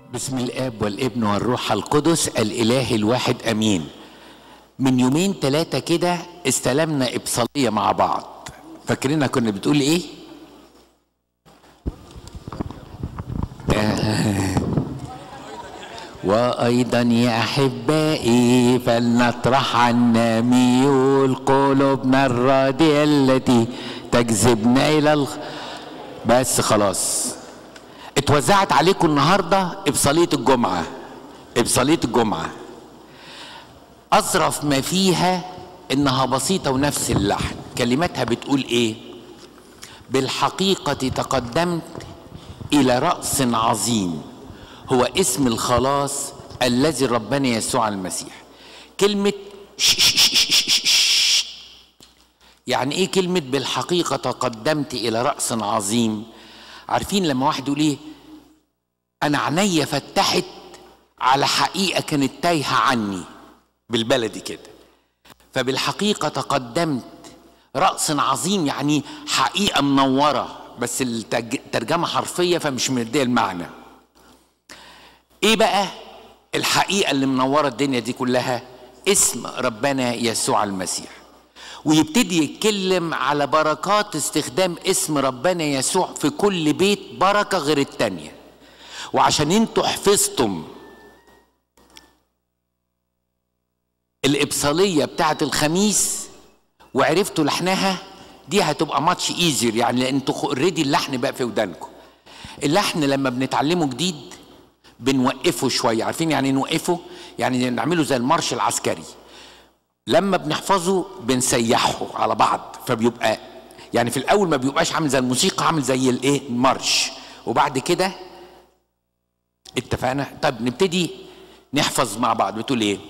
بسم الاب والابن والروح القدس الاله الواحد امين من يومين ثلاثه كده استلمنا ابصاليه مع بعض فاكرينها كنا بتقول ايه آه. وايضا يا احبائي فلنطرح عنا ميول قلوبنا الراضيه التي تجذبنا الى الخ... بس خلاص اتوزعت عليكم النهارده ابصاليه الجمعه ابصاليه الجمعه اظرف ما فيها انها بسيطه ونفس اللحن كلماتها بتقول ايه بالحقيقه تقدمت الى راس عظيم هو اسم الخلاص الذي ربنا يسوع المسيح كلمه ش ش ش ش ش ش يعني ايه كلمه بالحقيقه تقدمت الى راس عظيم عارفين لما واحد يقول ايه انا عينيا فتحت على حقيقه كانت تايهه عني بالبلدي كده فبالحقيقه تقدمت راس عظيم يعني حقيقه منوره بس الترجمه حرفيه فمش مديه المعنى ايه بقى الحقيقه اللي منوره الدنيا دي كلها اسم ربنا يسوع المسيح ويبتدي يتكلم على بركات استخدام اسم ربنا يسوع في كل بيت بركه غير التانيه وعشان انتوا حفظتم الابصاليه بتاعت الخميس وعرفتوا لحنها دي هتبقى ماتش ايزير يعني لان انتوا اوريدي اللحن بقى في ودانكم اللحن لما بنتعلمه جديد بنوقفه شويه عارفين يعني نوقفه يعني نعمله زي المارش العسكري لما بنحفظه بنسيحه على بعض فبيبقى يعني في الاول ما بيبقاش عامل زي الموسيقى عامل زي الايه المارش وبعد كده اتفقنا طب نبتدي نحفظ مع بعض بتقول ايه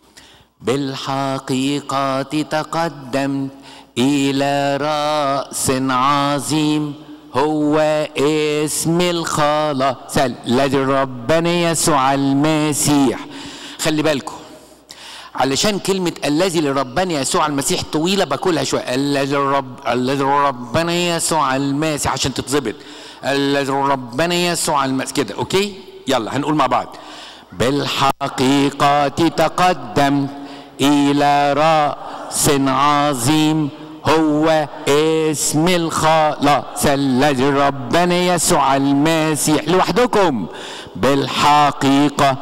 بالحقيقة تقدمت إلى رأس عظيم هو اسم الخلاص الذي ربنا يسوع المسيح خلي بالكم علشان كلمة الذي لربنا يسوع المسيح طويلة باكلها شوية الذي رب الذي ربنا يسوع المسيح عشان تتظبط الذي ربنا يسوع المسيح كده اوكي يلا هنقول مع بعض بالحقيقة تقدمت إلى رأس عظيم هو اسم الخلاص الذي ربنا يسوع المسيح لوحدكم بالحقيقة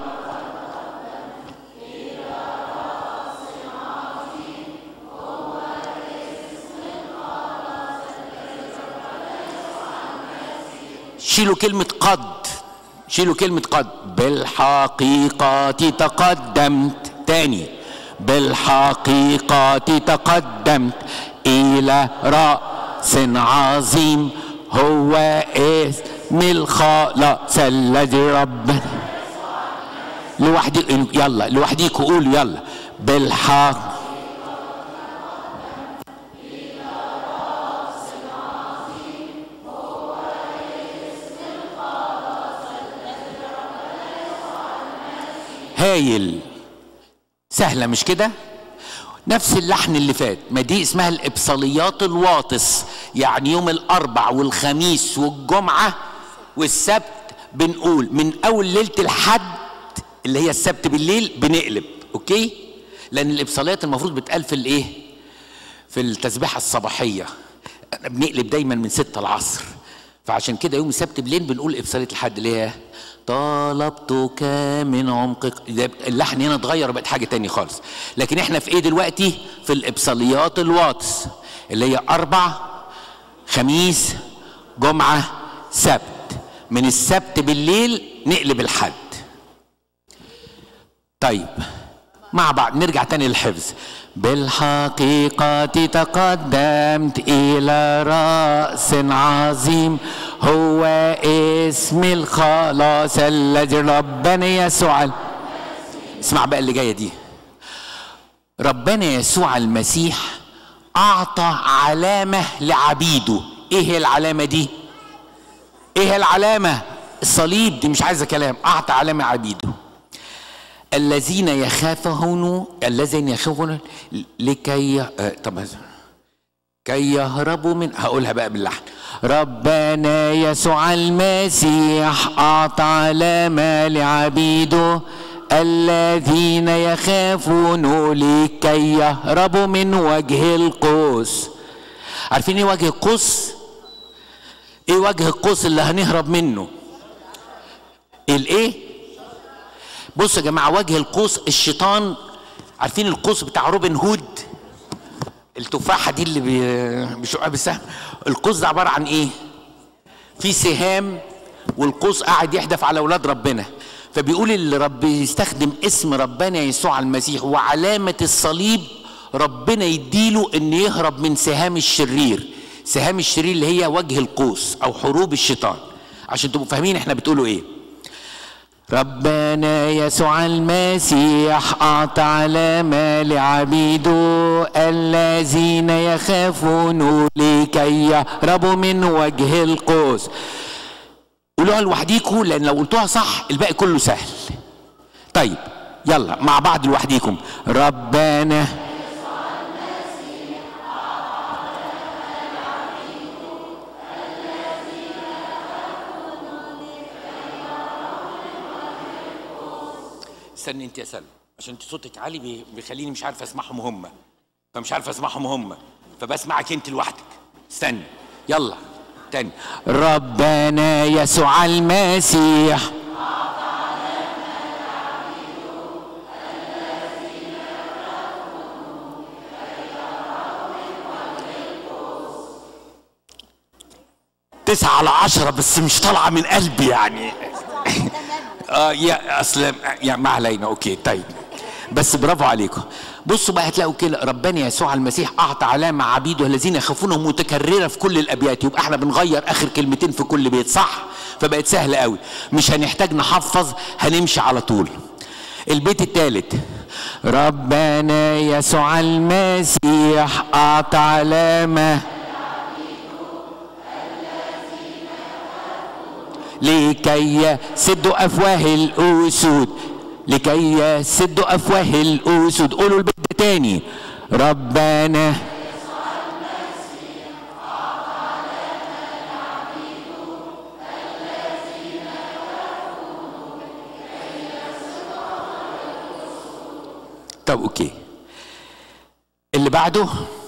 شيلوا كلمة قد شيلوا كلمة قد بالحقيقة تقدمت تاني بالحقيقة تقدمت إلى رأس عظيم هو اسم الخلاص الذي ربنا لوحدي يلا لوحديكوا قولوا يلا بالحق هايل سهله مش كده نفس اللحن اللي فات ما دي اسمها الابصاليات الواطس يعني يوم الاربع والخميس والجمعه والسبت بنقول من اول ليله الحد اللي هي السبت بالليل بنقلب اوكي لان الابصاليات المفروض بتقال في الايه في التسبيحه الصباحيه بنقلب دايما من ستة العصر فعشان كده يوم السبت بالليل بنقول ابصاليه الحد اللي هي طلبتك من عمق اللحن هنا اتغير بقت حاجه تاني خالص لكن احنا في ايه دلوقتي في الابصاليات الواتس اللي هي اربع خميس جمعه سبت من السبت بالليل نقلب الحد طيب مع بعض نرجع تاني للحفظ بالحقيقة تقدمت إلى رأس عظيم هو اسم الخلاص الذي ربنا يسوع اسمع بقى اللي جاية دي ربنا يسوع المسيح أعطى علامة لعبيده إيه هي العلامة دي؟ إيه هي العلامة؟ الصليب دي مش عايزة كلام أعطى علامة عبيده الذين يخافون الذين يخافون لكي طب كي يهربوا من هقولها بقى باللحن ربنا يسوع المسيح أعطى علامة لعبيده الذين يخافون لكي يهربوا من وجه القوس عارفين ايه وجه القوس ايه وجه القوس اللي هنهرب منه الايه بصوا يا جماعه وجه القوس الشيطان عارفين القوس بتاع روبن هود التفاحه دي اللي بي- بيشقها بالسهم القوس ده عباره عن ايه في سهام والقوس قاعد يحدف على اولاد ربنا فبيقول اللي رب يستخدم اسم ربنا يسوع المسيح وعلامه الصليب ربنا يديله ان يهرب من سهام الشرير سهام الشرير اللي هي وجه القوس او حروب الشيطان عشان تبقوا فاهمين احنا بتقولوا ايه ربنا يسوع المسيح أعطى علامة لعبيده الذين يخافون لكي يهربوا من وجه القوس قولوها لوحديكم لأن لو قلتوها صح الباقي كله سهل طيب يلا مع بعض لوحديكم ربنا استني انت يا سلمى عشان انت صوتك عالي بي- بيخليني مش عارف اسمعهم هم فمش عارف اسمعهم هم فبسمعك انت لوحدك استني يلا تاني ربنا يسوع المسيح تسعة على عشرة بس مش طالعة من قلبي يعني اه يا اصل يعني ما علينا اوكي طيب بس برافو عليكم بصوا بقى هتلاقوا كده ربنا يسوع المسيح اعطى علامه عبيده الذين يخافونه متكرره في كل الابيات يبقى احنا بنغير اخر كلمتين في كل بيت صح فبقت سهله قوي مش هنحتاج نحفظ هنمشي على طول البيت الثالث ربنا يسوع المسيح اعطى علامه لكي يسدوا افواه الاسود لكي يسدوا افواه الاسود قولوا البيت ده تاني ربنا طب اوكي اللي بعده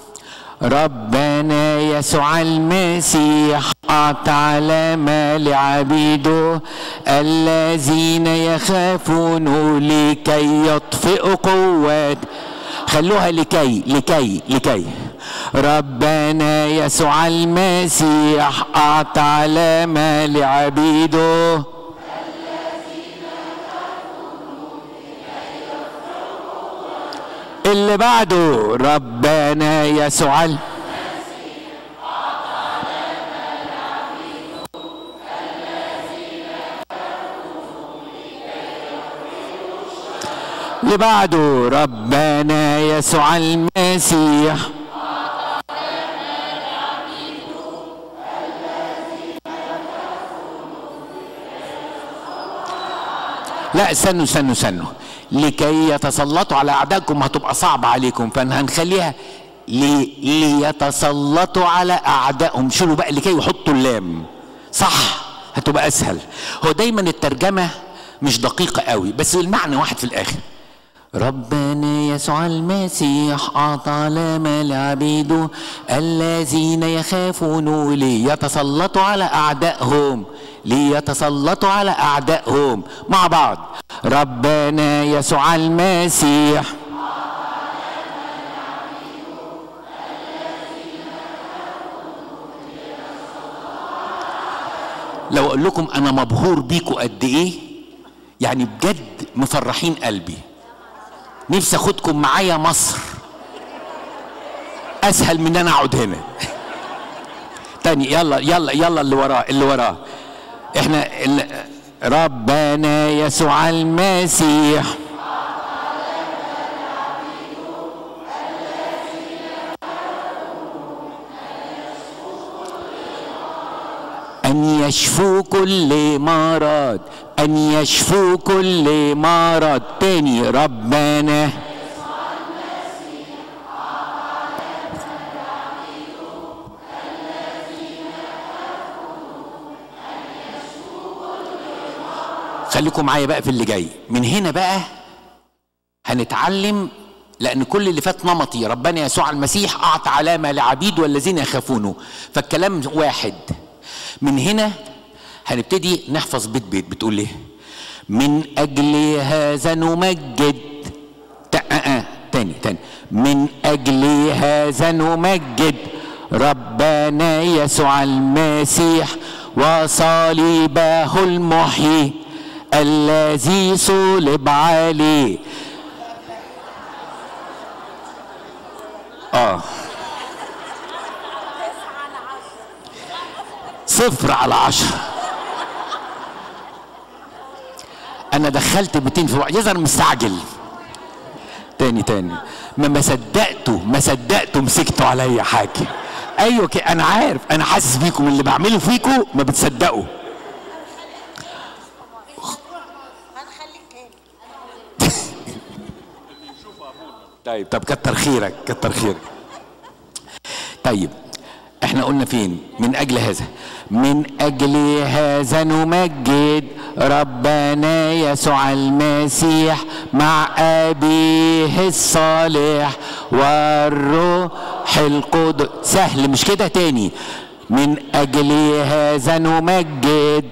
ربنا يسوع المسيح أعطى علامة لعبيده الذين يخافون لكي يطفئوا قوات خلوها لكي لكي لكي ربنا يسوع المسيح أعطى علامة لعبيده اللي بعده ربنا يسوع ال- اللي بعده ربنا يسوع المسيح لا استنوا استنوا استنوا لكي يتسلطوا على اعدائكم هتبقى صعبه عليكم فهنخليها لي ليتسلطوا على اعدائهم شيلوا بقى لكي يحطوا اللام صح هتبقى اسهل هو دايما الترجمه مش دقيقه قوي بس المعنى واحد في الاخر ربنا يسوع المسيح أعطى علامة لعبيده الذين يخافون ليتسلطوا على أعدائهم ليتسلطوا على أعدائهم مع بعض ربنا يسوع المسيح لو اقول لكم انا مبهور بيكوا قد ايه يعني بجد مفرحين قلبي نفسي اخدكم معايا مصر اسهل من ان انا اقعد هنا تاني يلا يلا يلا اللي وراه اللي وراه احنا ال- ربنا يسوع المسيح أن يشفوا كل مرض أن يشفوا كل مرض تاني ربنا خليكم معايا بقى في اللي جاي من هنا بقى هنتعلم لان كل اللي فات نمطي ربنا يسوع المسيح اعطى علامه لعبيد والذين يخافونه فالكلام واحد من هنا هنبتدي نحفظ بيت بيت بتقول ايه من اجل هذا نمجد تا- آه آه. تاني تاني من اجل هذا نمجد ربنا يسوع المسيح وصليبه المحيي الذي صلب عليه اه صفر على عشرة انا دخلت 200 في واحد يظهر مستعجل تاني تاني ما ما صدقته ما صدقته مسكتوا عليا حاجه ايوه كده انا عارف انا حاسس بيكم اللي بعمله فيكم ما بتصدقوا هنخليك تاني طيب طب كتر خيرك كتر خيرك طيب احنا قلنا فين من اجل هذا من اجل هذا نمجد ربنا يسوع المسيح مع ابيه الصالح والروح القدس سهل مش كده تاني من اجل هذا نمجد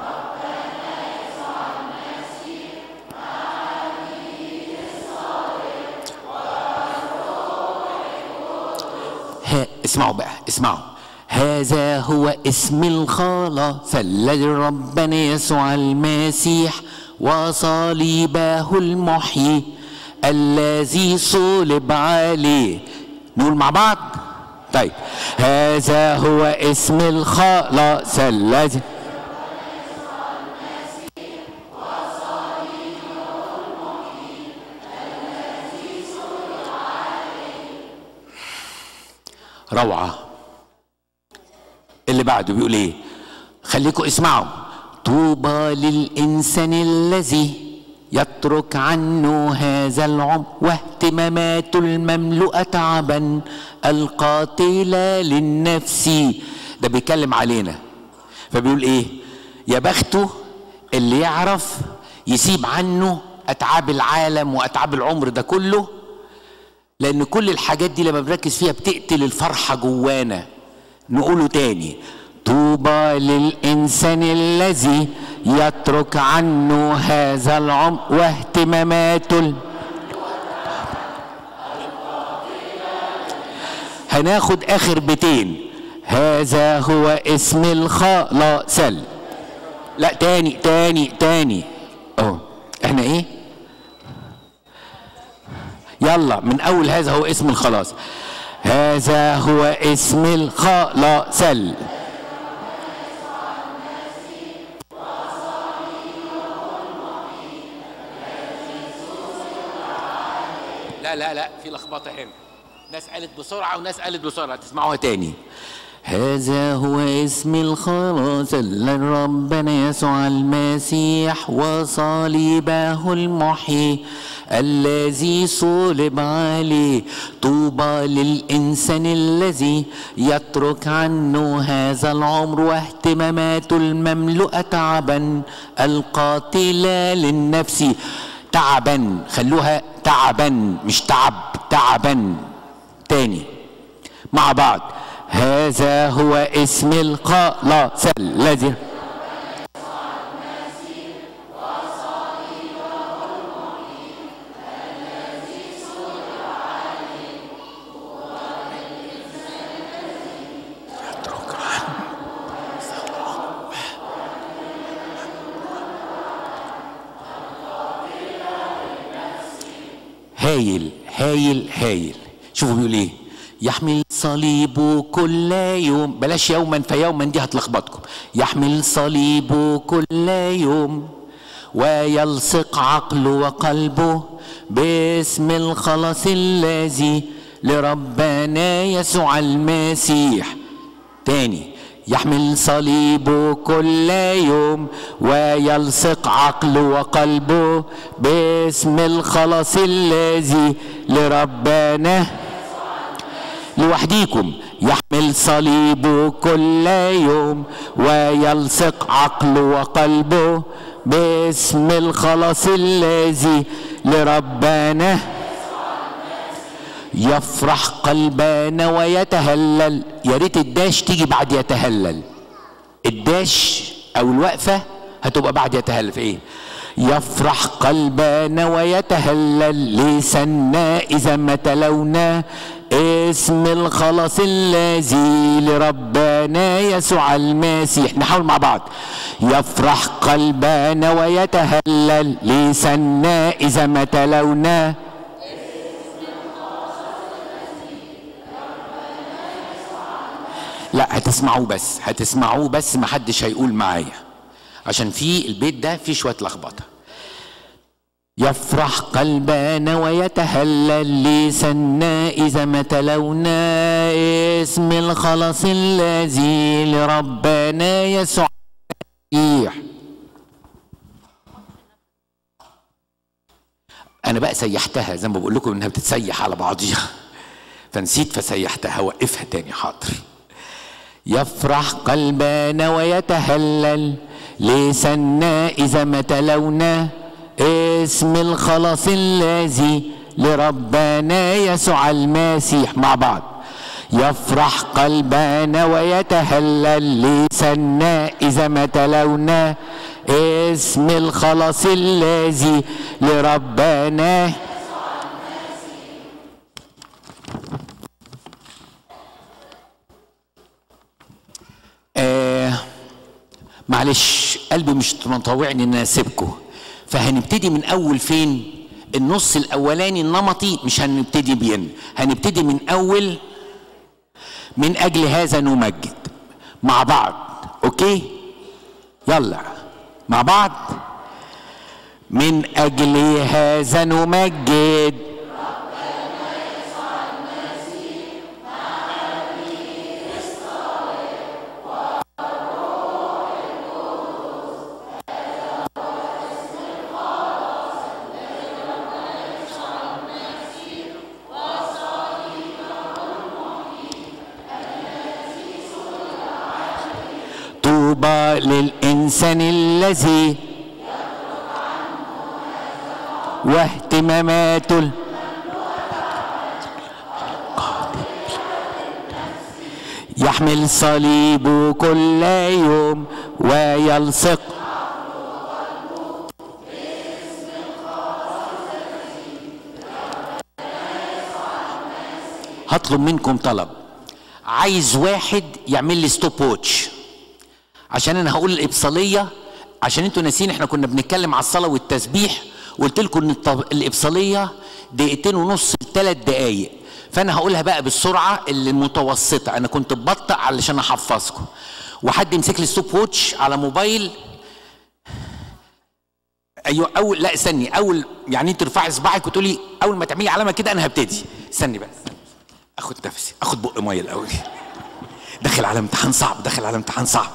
ها اسمعوا بقى اسمعوا هذا هو اسم الخلاص الذي ربنا يسوع المسيح وصليبه المحيي الذي صلب عليه نقول مع بعض طيب هذا هو اسم الخلاص الذي روعة اللي بعده بيقول ايه خليكم اسمعوا طوبى للإنسان الذي يترك عنه هذا العمر واهتماماته المملوءة تعبا القاتلة للنفس ده بيتكلم علينا فبيقول ايه يا بخته اللي يعرف يسيب عنه أتعاب العالم وأتعاب العمر ده كله لان كل الحاجات دي لما بنركز فيها بتقتل الفرحه جوانا نقوله تاني طوبى للانسان الذي يترك عنه هذا العمر واهتماماته ال- هناخد اخر بيتين هذا هو اسم الخلاص لا تاني تاني تاني اهو احنا ايه يلا من اول هذا هو اسم الخلاص هذا هو اسم الخلاص لا لا لا في لخبطه هنا ناس قالت بسرعه وناس قالت بسرعه تسمعوها تاني هذا هو اسم الخلاص اللي ربنا يسوع المسيح وصليبه المحيي الذي صلب عليه طوبى للإنسان الذي يترك عنه هذا العمر واهتماماته المملوءة تعبا القاتلة للنفس تعبا خلوها تعبا مش تعب تعبا تاني مع بعض هذا هو اسم الخلاص الذي هايل هايل هايل شوفوا بيقول ايه يحمل صليبه كل يوم بلاش يوما فيوما دي هتلخبطكم يحمل صليبه كل يوم ويلصق عقله وقلبه باسم الخلاص الذي لربنا يسوع المسيح تاني يحمل صليبه كل يوم ويلصق عقله وقلبه باسم الخلاص الذي لربنا لوحديكم يحمل صليبه كل يوم ويلصق عقله وقلبه باسم الخلاص الذي لربنا يفرح قلبنا ويتهلل يا ريت الداش تيجي بعد يتهلل الداش او الوقفه هتبقى بعد يتهلل في ايه يفرح قلبنا ويتهلل لسنا اذا ما تلونا اسم الخلاص الذي لربنا يسوع المسيح نحاول مع بعض يفرح قلبنا ويتهلل لسنا اذا ما تلونا لا هتسمعوه بس هتسمعوه بس ما حدش هيقول معايا عشان في البيت ده فيه شويه لخبطه يفرح قلبنا ويتهلل لسنا إذا ما تلونا اسم الخلاص الذي لربنا يسوع المسيح أنا بقى سيحتها زي ما بقول لكم إنها بتتسيح على بعضيها فنسيت فسيحتها وقفها تاني حاضر يفرح قلبنا ويتهلل لسنا إذا ما تلونا اسم الخلاص الذي لربنا يسوع المسيح مع بعض يفرح قلبنا ويتهلل لسنا إذا ما تلونا اسم الخلاص الذي لربنا آه معلش قلبي مش مطوعني ان انا اسيبكم فهنبتدي من اول فين النص الاولاني النمطي مش هنبتدي بيه هنبتدي من اول من اجل هذا نمجد مع بعض اوكي يلا مع بعض من اجل هذا نمجد طوبى للإنسان الذي واهتمامات ال- يحمل صليبه كل يوم ويلصق هطلب منكم طلب عايز واحد يعمل لي ستوب ووتش عشان انا هقول الابصاليه عشان انتوا ناسين احنا كنا بنتكلم على الصلاه والتسبيح وقلت لكم ان الط- الابصاليه دقيقتين ونص لثلاث دقائق فانا هقولها بقى بالسرعه المتوسطه انا كنت ببطأ علشان احفظكم وحد يمسك لي ستوب ووتش على موبايل ايوه اول لا استني اول يعني انت ترفعي صباعك وتقولي اول ما تعملي علامه كده انا هبتدي استني بقى استني. اخد نفسي اخد بق ميه الاول داخل على امتحان صعب داخل على امتحان صعب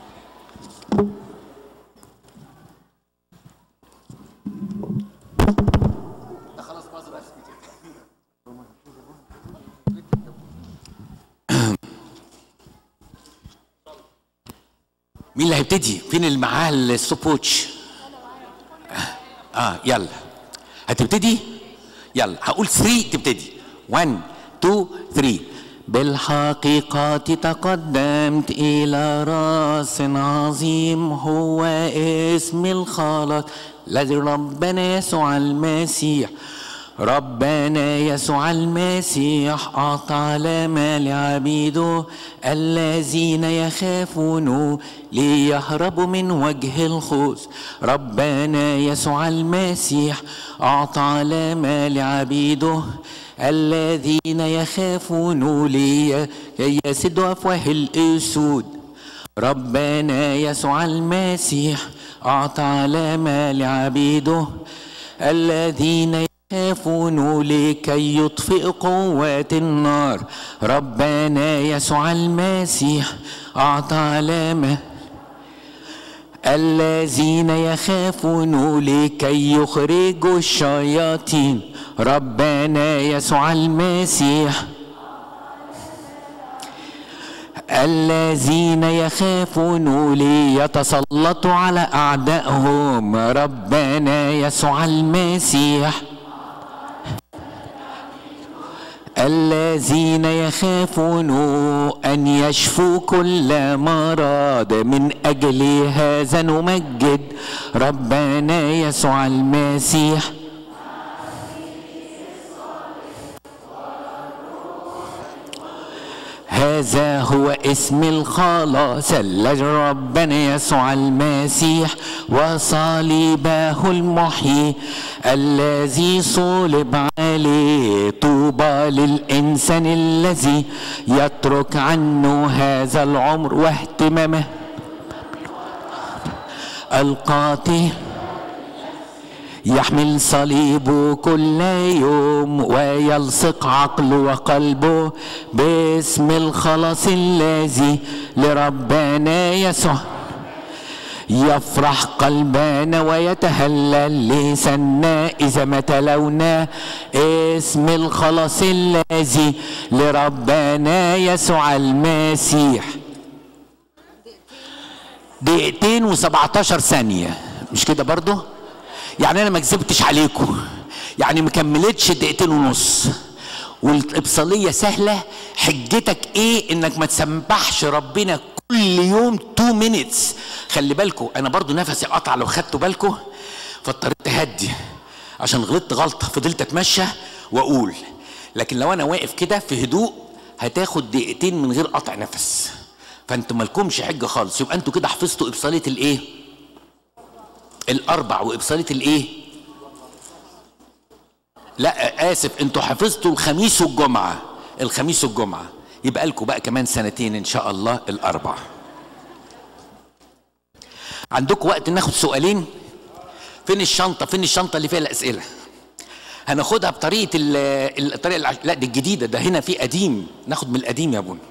مين اللي هيبتدي؟ فين اللي معاه الستوب ووتش؟ اه يلا هتبتدي؟ يلا هقول 3 تبتدي 1 2 3 بالحقيقة تقدمت إلى راس عظيم هو اسم الخلاص الذي ربنا يسوع المسيح ربنا يسوع المسيح أعطى علامة لعبيده الذين يخافون ليهربوا من وجه الخوف ربنا يسوع المسيح أعطى علامة لعبيده الذين يخافون لي يسدوا أفواه الأسود ربنا يسوع المسيح أعطى علامة لعبيده الذين يخافون لكي يطفئ قوات النار ربنا يسوع المسيح أعطى علامة الذين يخافون لكي يخرجوا الشياطين ربنا يسوع المسيح الذين يخافون ليتسلطوا على أعدائهم ربنا يسوع المسيح الذين يخافون أن يشفوا كل مرض من أجل هذا نمجد ربنا يسوع المسيح هذا هو اسم الخلاص الذي ربنا يسوع المسيح وصليبه المحيي الذي صلب عليه طوبى للإنسان الذي يترك عنه هذا العمر واهتمامه القاتل يحمل صليبه كل يوم ويلصق عقله وقلبه باسم الخلاص الذي لربنا يسوع يفرح قلبنا ويتهلل لسنا إذا ما تلونا اسم الخلاص الذي لربنا يسوع المسيح دقيقتين و17 ثانية مش كده برضه؟ يعني انا ما كذبتش عليكم يعني ما كملتش دقيقتين ونص والابصاليه سهله حجتك ايه انك ما تسبحش ربنا كل يوم 2 مينتس خلي بالكم انا برضو نفسي قطع لو خدتوا بالكم فاضطريت اهدي عشان غلطت غلطه فضلت اتمشى واقول لكن لو انا واقف كده في هدوء هتاخد دقيقتين من غير قطع نفس فانتوا مالكمش حجه خالص يبقى انتوا كده حفظتوا ابصاليه الايه الاربع وابصاليه الايه لا اسف انتوا حفظتوا الخميس والجمعه الخميس والجمعه يبقى لكم بقى كمان سنتين ان شاء الله الاربع عندكم وقت ناخد سؤالين فين الشنطه فين الشنطه اللي فيها الاسئله هناخدها بطريقه ال- الطريقه الع... لا دي الجديده ده هنا في قديم ناخد من القديم يا بون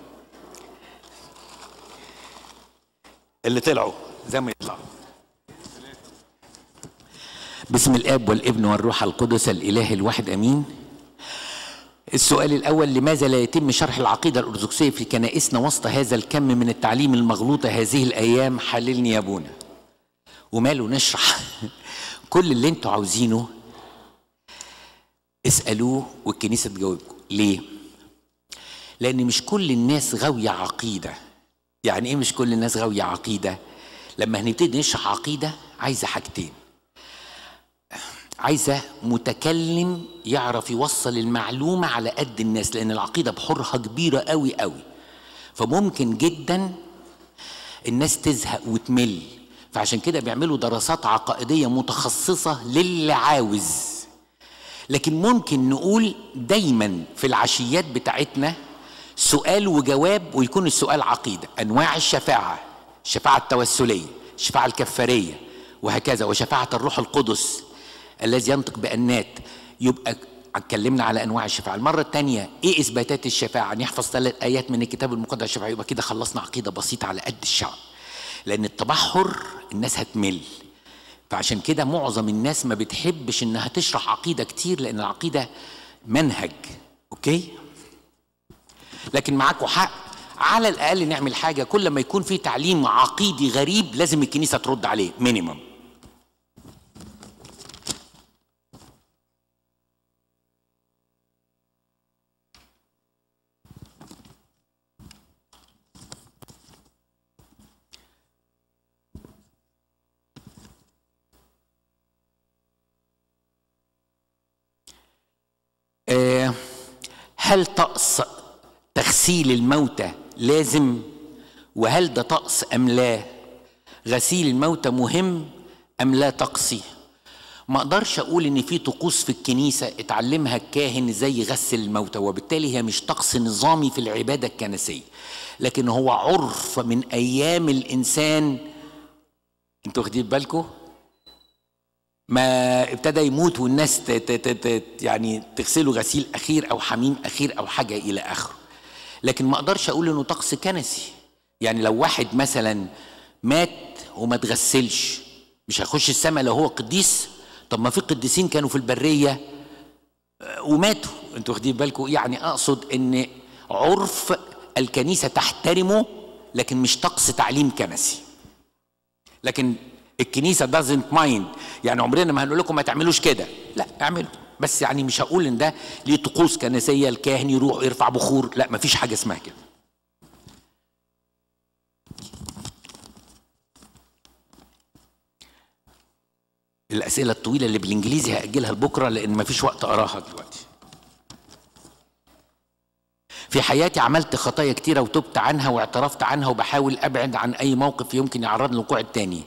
اللي طلعوا زي ما يطلعوا باسم الاب والابن والروح القدس الاله الواحد امين السؤال الاول لماذا لا يتم شرح العقيده الارثوذكسيه في كنائسنا وسط هذا الكم من التعليم المغلوطه هذه الايام حللني يا ابونا وماله نشرح كل اللي انتوا عاوزينه اسالوه والكنيسه تجاوبكم ليه لان مش كل الناس غاويه عقيده يعني ايه مش كل الناس غاويه عقيده لما هنبتدي نشرح عقيده عايزه حاجتين عايزه متكلم يعرف يوصل المعلومه على قد الناس لان العقيده بحورها كبيره قوي قوي فممكن جدا الناس تزهق وتمل فعشان كده بيعملوا دراسات عقائديه متخصصه للي عاوز لكن ممكن نقول دايما في العشيات بتاعتنا سؤال وجواب ويكون السؤال عقيده انواع الشفاعه الشفاعه التوسليه الشفاعه الكفاريه وهكذا وشفاعه الروح القدس الذي ينطق بأنات يبقى اتكلمنا على انواع الشفاعه المره الثانيه ايه اثباتات الشفاعه ان يحفظ ثلاث ايات من الكتاب المقدس الشفاعه يبقى كده خلصنا عقيده بسيطه على قد الشعب لان التبحر الناس هتمل فعشان كده معظم الناس ما بتحبش انها تشرح عقيده كتير لان العقيده منهج اوكي لكن معاكم حق على الاقل نعمل حاجه كل ما يكون في تعليم عقيدي غريب لازم الكنيسه ترد عليه مينيمم آه، هل طقس تغسيل الموتى لازم وهل ده طقس ام لا غسيل الموتى مهم ام لا طقسي ما اقدرش اقول ان في طقوس في الكنيسه اتعلمها الكاهن ازاي يغسل الموتى وبالتالي هي مش طقس نظامي في العباده الكنسيه لكن هو عرف من ايام الانسان انتوا واخدين بالكم ما ابتدى يموت والناس ت ت ت ت يعني تغسله غسيل اخير او حميم اخير او حاجه الى اخره لكن ما اقدرش اقول انه طقس كنسي يعني لو واحد مثلا مات وما اتغسلش مش هيخش السماء لو هو قديس طب ما في قديسين كانوا في البريه آه، وماتوا انتوا واخدين بالكم يعني اقصد ان عرف الكنيسه تحترمه لكن مش طقس تعليم كنسي لكن الكنيسه doesn't mind يعني عمرنا ما هنقول لكم ما تعملوش كده لا اعملوا بس يعني مش هقول ان ده ليه طقوس كنسيه الكاهن يروح يرفع بخور لا ما فيش حاجه اسمها كده الاسئله الطويله اللي بالانجليزي هاجلها لبكره لان ما فيش وقت اقراها دلوقتي في حياتي عملت خطايا كتيرة وتبت عنها واعترفت عنها وبحاول أبعد عن أي موقف يمكن يعرضني للوقوع التاني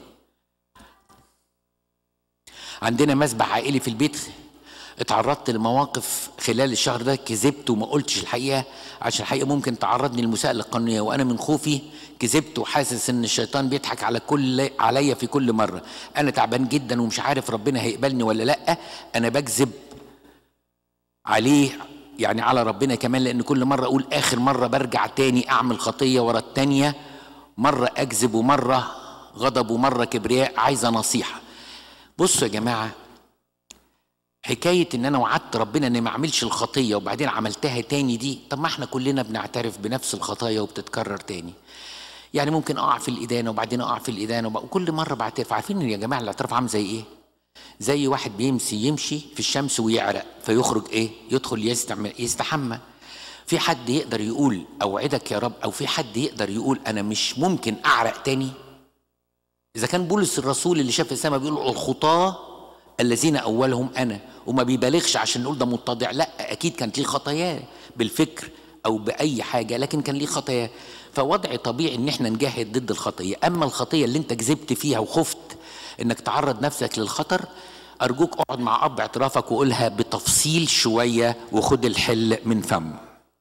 عندنا مسبح عائلي في البيت اتعرضت لمواقف خلال الشهر ده كذبت وما قلتش الحقيقة عشان الحقيقة ممكن تعرضني للمساءلة القانونية وأنا من خوفي كذبت وحاسس إن الشيطان بيضحك على كل عليا في كل مرة أنا تعبان جدا ومش عارف ربنا هيقبلني ولا لأ أنا بكذب عليه يعني على ربنا كمان لان كل مره اقول اخر مره برجع تاني اعمل خطيه ورا التانيه مره اكذب ومره غضب ومره كبرياء عايزه نصيحه بصوا يا جماعه حكايه ان انا وعدت ربنا اني ما اعملش الخطيه وبعدين عملتها تاني دي طب ما احنا كلنا بنعترف بنفس الخطايا وبتتكرر تاني يعني ممكن اقع في الادانه وبعدين اقع في الادانه وكل مره بعترف عارفين يا جماعه الاعتراف عامل زي ايه زي واحد بيمشي يمشي في الشمس ويعرق فيخرج ايه يدخل يستعمل يستحمى في حد يقدر يقول اوعدك يا رب او في حد يقدر يقول انا مش ممكن اعرق تاني اذا كان بولس الرسول اللي شاف السماء بيقول الخطاه الذين اولهم انا وما بيبالغش عشان نقول ده متضع لا اكيد كانت ليه خطاياه بالفكر او باي حاجه لكن كان ليه خطاياه فوضع طبيعي ان احنا نجاهد ضد الخطيه اما الخطيه اللي انت كذبت فيها وخفت انك تعرض نفسك للخطر ارجوك اقعد مع اب اعترافك وقولها بتفصيل شويه وخد الحل من فم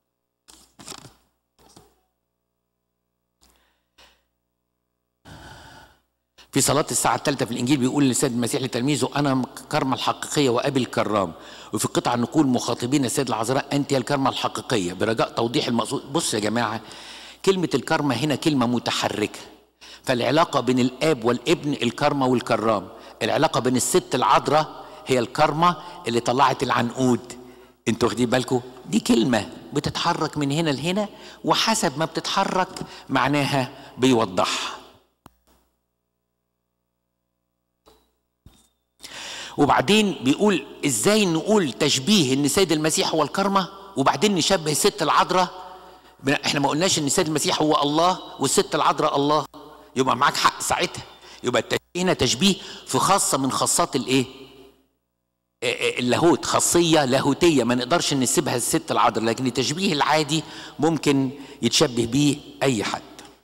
في صلاة الساعة الثالثة في الإنجيل بيقول للسيد المسيح لتلميذه أنا الكرمة الحقيقية وأبي الكرام وفي قطعة نقول مخاطبين السيد العذراء أنت يا الكرمة الحقيقية برجاء توضيح المقصود بص يا جماعة كلمة الكرمة هنا كلمة متحركة فالعلاقة بين الآب والابن الكرمة والكرام العلاقة بين الست العذراء هي الكرمة اللي طلعت العنقود انتوا واخدين بالكم دي كلمة بتتحرك من هنا لهنا وحسب ما بتتحرك معناها بيوضحها وبعدين بيقول ازاي نقول تشبيه ان سيد المسيح هو الكرمة وبعدين نشبه الست العذراء احنا ما قلناش ان سيد المسيح هو الله والست العذراء الله يبقى معاك حق ساعتها يبقى التشبيه هنا تشبيه في خاصه من خاصات الايه اللاهوت خاصيه لاهوتيه ما نقدرش نسيبها الست العذراء لكن التشبيه العادي ممكن يتشبه بيه اي حد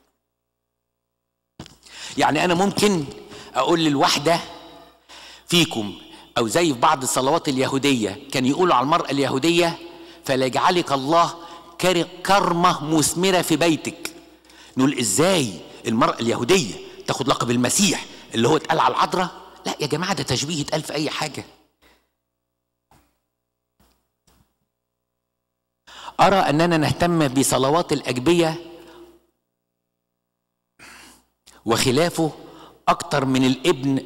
يعني انا ممكن اقول للواحده فيكم او زي في بعض الصلوات اليهوديه كان يقولوا على المراه اليهوديه فليجعلك الله كرمه مثمره في بيتك نقول ازاي المرأة اليهودية تاخد لقب المسيح اللي هو اتقال على العذراء لا يا جماعة ده تشبيه اتقال في أي حاجة أرى أننا نهتم بصلوات الأجبية وخلافه أكتر من الابن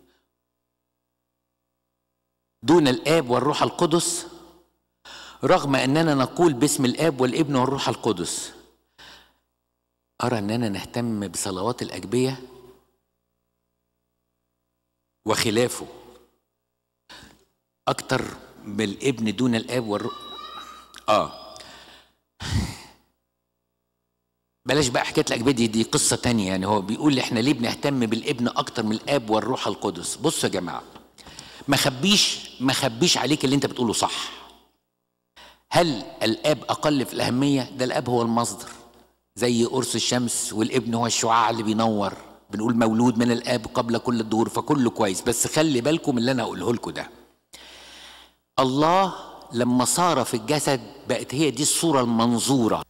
دون الآب والروح القدس رغم أننا نقول باسم الآب والابن والروح القدس أرى أننا نهتم بصلوات الأجبية وخلافه أكتر من الابن دون الآب والروح آه بلاش بقى حكاية الأجبية دي, دي قصة تانية يعني هو بيقول إحنا ليه بنهتم بالابن أكتر من الآب والروح القدس بصوا يا جماعة ما خبيش ما خبيش عليك اللي أنت بتقوله صح هل الآب أقل في الأهمية ده الآب هو المصدر زي قرص الشمس والابن هو الشعاع اللي بينور بنقول مولود من الاب قبل كل الدهور فكله كويس بس خلي بالكم اللي انا هقوله لكم ده الله لما صار في الجسد بقت هي دي الصوره المنظوره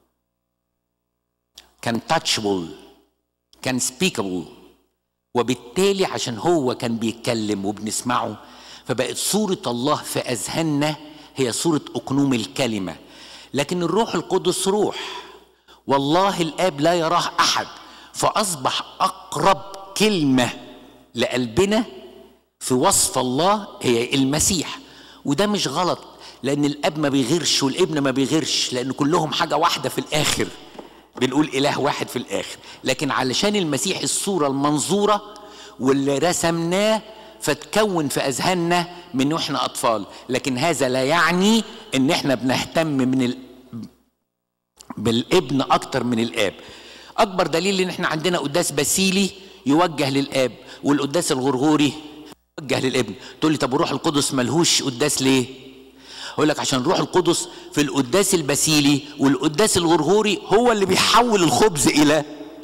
كان تاتشبل كان سبيكابل وبالتالي عشان هو كان بيتكلم وبنسمعه فبقت صوره الله في اذهاننا هي صوره اقنوم الكلمه لكن الروح القدس روح والله الاب لا يراه احد فاصبح اقرب كلمه لقلبنا في وصف الله هي المسيح وده مش غلط لان الاب ما بيغيرش والابن ما بيغيرش لان كلهم حاجه واحده في الاخر بنقول اله واحد في الاخر لكن علشان المسيح الصوره المنظوره واللي رسمناه فتكون في اذهاننا من واحنا اطفال لكن هذا لا يعني ان احنا بنهتم من ال... بالابن اكتر من الاب اكبر دليل ان احنا عندنا قداس بسيلي يوجه للاب والقداس الغرغوري يوجه للابن تقول لي طب الروح القدس ملهوش قداس ليه اقول لك عشان الروح القدس في القداس البسيلي والقداس الغرغوري هو اللي بيحول الخبز الى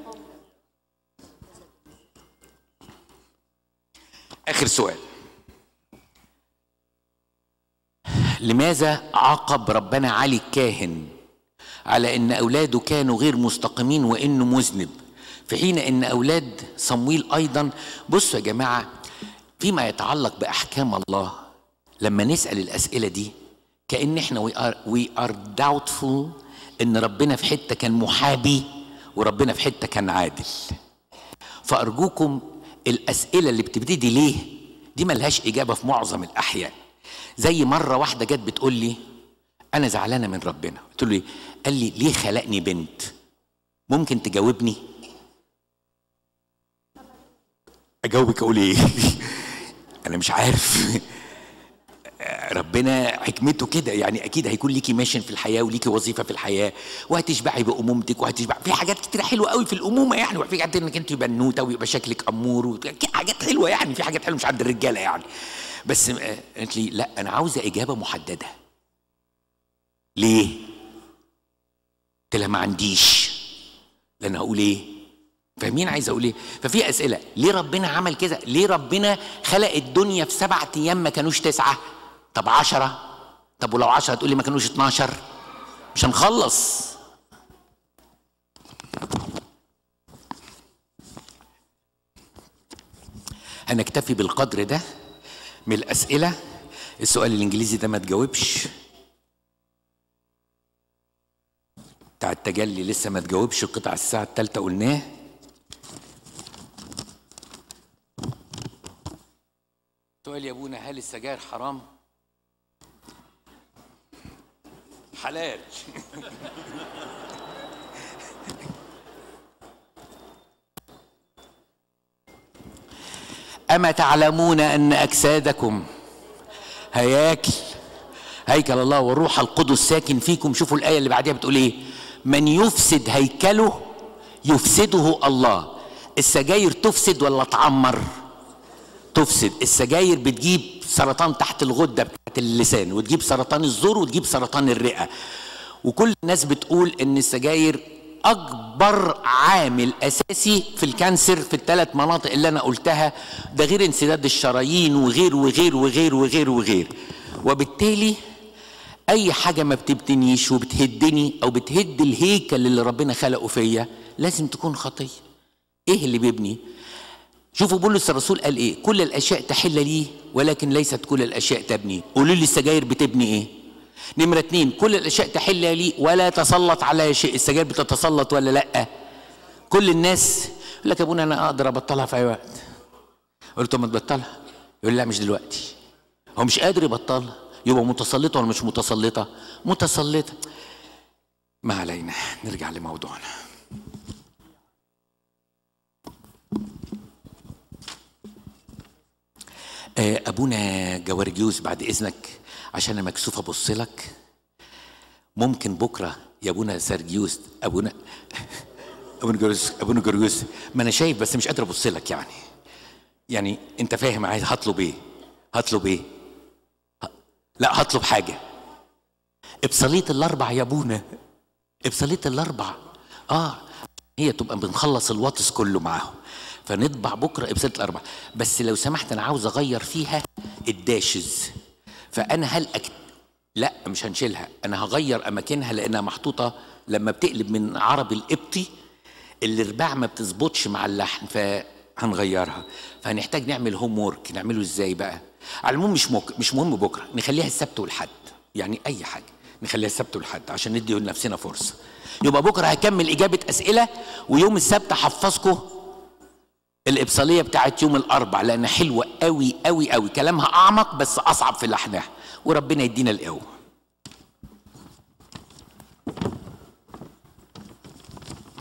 اخر سؤال لماذا عاقب ربنا علي الكاهن على ان اولاده كانوا غير مستقيمين وانه مذنب في حين ان اولاد صمويل ايضا بصوا يا جماعه فيما يتعلق باحكام الله لما نسال الاسئله دي كان احنا وي ار وي ار داوتفول ان ربنا في حته كان محابي وربنا في حته كان عادل فارجوكم الاسئله اللي بتبتدي ليه دي ملهاش اجابه في معظم الاحيان زي مره واحده جت بتقول لي انا زعلانه من ربنا قلت له ليه قال لي ليه خلقني بنت ممكن تجاوبني اجاوبك اقول ايه انا مش عارف ربنا حكمته كده يعني اكيد هيكون ليكي ماشن في الحياه وليكي وظيفه في الحياه وهتشبعي بامومتك وهتشبع في حاجات كتير حلوه قوي في الامومه يعني وفي حاجات انك انت بنوته ويبقى شكلك امور و... حاجات حلوه يعني في حاجات حلوه مش عند الرجاله يعني بس قالت لي لا انا عاوزه اجابه محدده ليه؟ قلت لها ما عنديش لان هقول ايه؟ فاهمين عايز اقول ايه؟ ففي اسئله ليه ربنا عمل كده؟ ليه ربنا خلق الدنيا في سبعة ايام ما كانوش تسعه؟ طب عشرة طب ولو عشرة هتقول لي ما كانوش 12 مش هنخلص هنكتفي بالقدر ده من الأسئلة السؤال الإنجليزي ده ما تجاوبش بتاع التجلي لسه ما تجاوبش قطع الساعة الثالثة قلناه سؤال يا ابونا هل السجاير حرام؟ حلال أما تعلمون أن أجسادكم هياكل هيكل الله والروح القدس ساكن فيكم شوفوا الآية اللي بعدها بتقول إيه من يفسد هيكله يفسده الله السجاير تفسد ولا تعمر تفسد السجاير بتجيب سرطان تحت الغده بتاعت اللسان وتجيب سرطان الزور وتجيب سرطان الرئه وكل الناس بتقول ان السجاير اكبر عامل اساسي في الكانسر في الثلاث مناطق اللي انا قلتها ده غير انسداد الشرايين وغير وغير وغير وغير وغير وبالتالي اي حاجه ما بتبتنيش وبتهدني او بتهد الهيكل اللي ربنا خلقه فيا لازم تكون خطيه ايه اللي بيبني شوفوا بولس الرسول قال ايه كل الاشياء تحل لي ولكن ليست كل الاشياء تبني قولوا لي السجاير بتبني ايه نمرة اتنين كل الاشياء تحل لي ولا تسلط على شيء السجاير بتتسلط ولا لا كل الناس يقول لك يا ابونا انا اقدر ابطلها في اي وقت قلت له ما تبطلها يقول لي لا مش دلوقتي هو مش قادر يبطلها يبقى متسلطه ولا مش متسلطه متسلطه ما علينا نرجع لموضوعنا ابونا جوارجيوس بعد اذنك عشان انا مكسوف ابص لك ممكن بكره يا ابونا سرجيوس ابونا ابونا جورجيوس ابونا جورجيوس ما انا شايف بس مش قادر ابص لك يعني يعني انت فاهم عايز هطلب ايه هطلب ايه لا هطلب حاجه ابصاليه الاربع يا ابونا ابصاليه الاربع اه هي تبقى بنخلص الواتس كله معاهم فنطبع بكره ابساله الاربع بس لو سمحت انا عاوز اغير فيها الداشز فانا هل أكت... لا مش هنشيلها انا هغير اماكنها لانها محطوطه لما بتقلب من عربي القبطي الارباع ما بتظبطش مع اللحن فهنغيرها فهنحتاج نعمل هوم وورك نعمله ازاي بقى على العموم مش مك... مش مهم بكره نخليها السبت والحد يعني اي حاجه نخليها السبت والحد عشان ندي لنفسنا فرصه يبقى بكره هكمل اجابه اسئله ويوم السبت هحفظكم الإبصالية بتاعت يوم الأربع لأنها حلوة قوي قوي قوي كلامها أعمق بس أصعب في لحنها وربنا يدينا القوة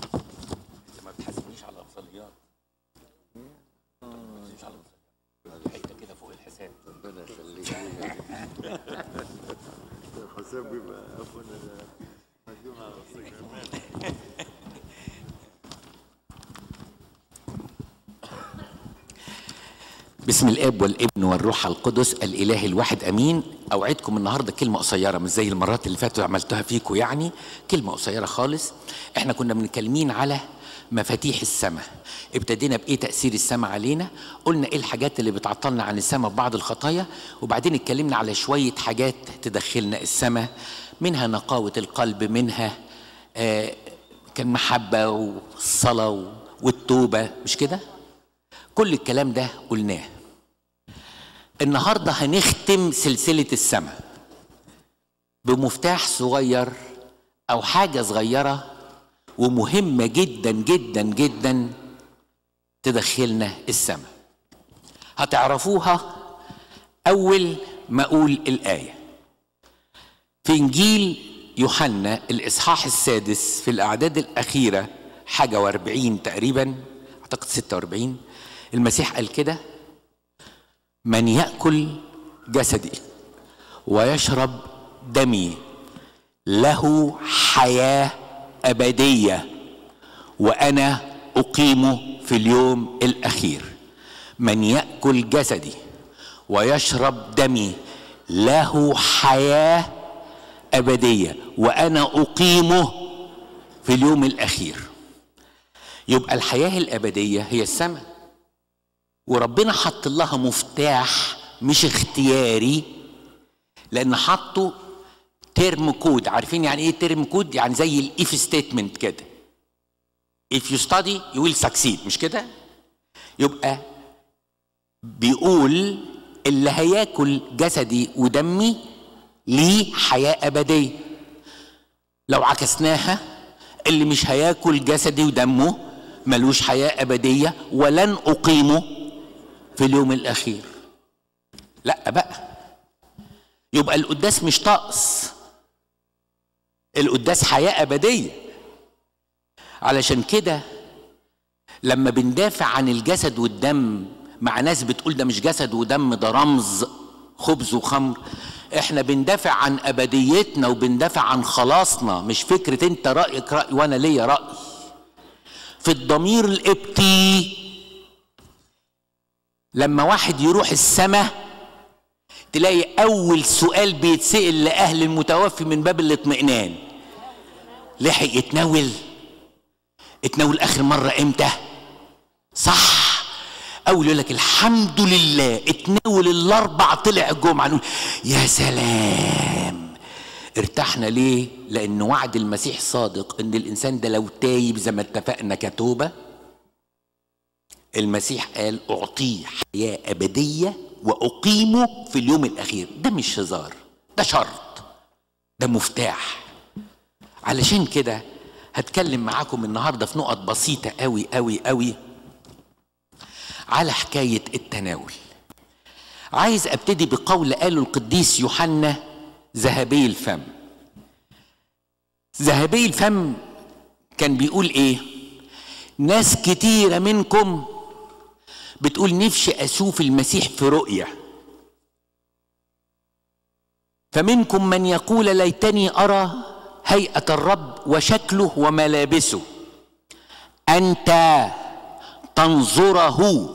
حسام بيبقى عفوا مجنون على الصيف بسم الاب والابن والروح القدس الاله الواحد امين اوعدكم النهارده كلمه قصيره مش زي المرات اللي فاتوا عملتها فيكم يعني كلمه قصيره خالص احنا كنا بنتكلمين على مفاتيح السماء ابتدينا بايه تاثير السماء علينا قلنا ايه الحاجات اللي بتعطلنا عن السماء ببعض الخطايا وبعدين اتكلمنا على شويه حاجات تدخلنا السماء منها نقاوه القلب منها آه كان محبه والصلاه والتوبه مش كده كل الكلام ده قلناه النهارده هنختم سلسله السماء بمفتاح صغير او حاجه صغيره ومهمه جدا جدا جدا تدخلنا السماء هتعرفوها اول ما اقول الايه في انجيل يوحنا الاصحاح السادس في الاعداد الاخيره حاجه واربعين تقريبا اعتقد ستة واربعين المسيح قال كده من ياكل جسدي ويشرب دمي له حياه ابديه وانا اقيمه في اليوم الاخير من ياكل جسدي ويشرب دمي له حياه ابديه وانا اقيمه في اليوم الاخير يبقى الحياه الابديه هي السماء وربنا حط لها مفتاح مش اختياري لان حطه ترم كود عارفين يعني ايه ترم كود يعني زي الاف ستيتمنت كده if you study you will succeed مش كده يبقى بيقول اللي هياكل جسدي ودمي ليه حياة أبدية لو عكسناها اللي مش هياكل جسدي ودمه ملوش حياة أبدية ولن أقيمه في اليوم الأخير لا بقى يبقى القداس مش طقس القداس حياة أبدية علشان كده لما بندافع عن الجسد والدم مع ناس بتقول ده مش جسد ودم ده رمز خبز وخمر احنا بندافع عن ابديتنا وبندافع عن خلاصنا مش فكره انت رايك راي وانا ليا راي في الضمير القبطي لما واحد يروح السماء تلاقي اول سؤال بيتسال لاهل المتوفي من باب الاطمئنان لحق يتناول اتناول اخر مره امتى صح اول يقول لك الحمد لله اتناول الاربع طلع الجمعه نقول يا سلام ارتحنا ليه لان وعد المسيح صادق ان الانسان ده لو تايب زي ما اتفقنا كتوبه المسيح قال اعطيه حياه ابديه واقيمه في اليوم الاخير ده مش هزار ده شرط ده مفتاح علشان كده هتكلم معاكم النهارده في نقط بسيطه قوي قوي قوي على حكايه التناول عايز ابتدي بقول قاله القديس يوحنا ذهبي الفم ذهبي الفم كان بيقول ايه ناس كتيره منكم بتقول نفسي اشوف المسيح في رؤيه فمنكم من يقول ليتني ارى هيئه الرب وشكله وملابسه انت تنظره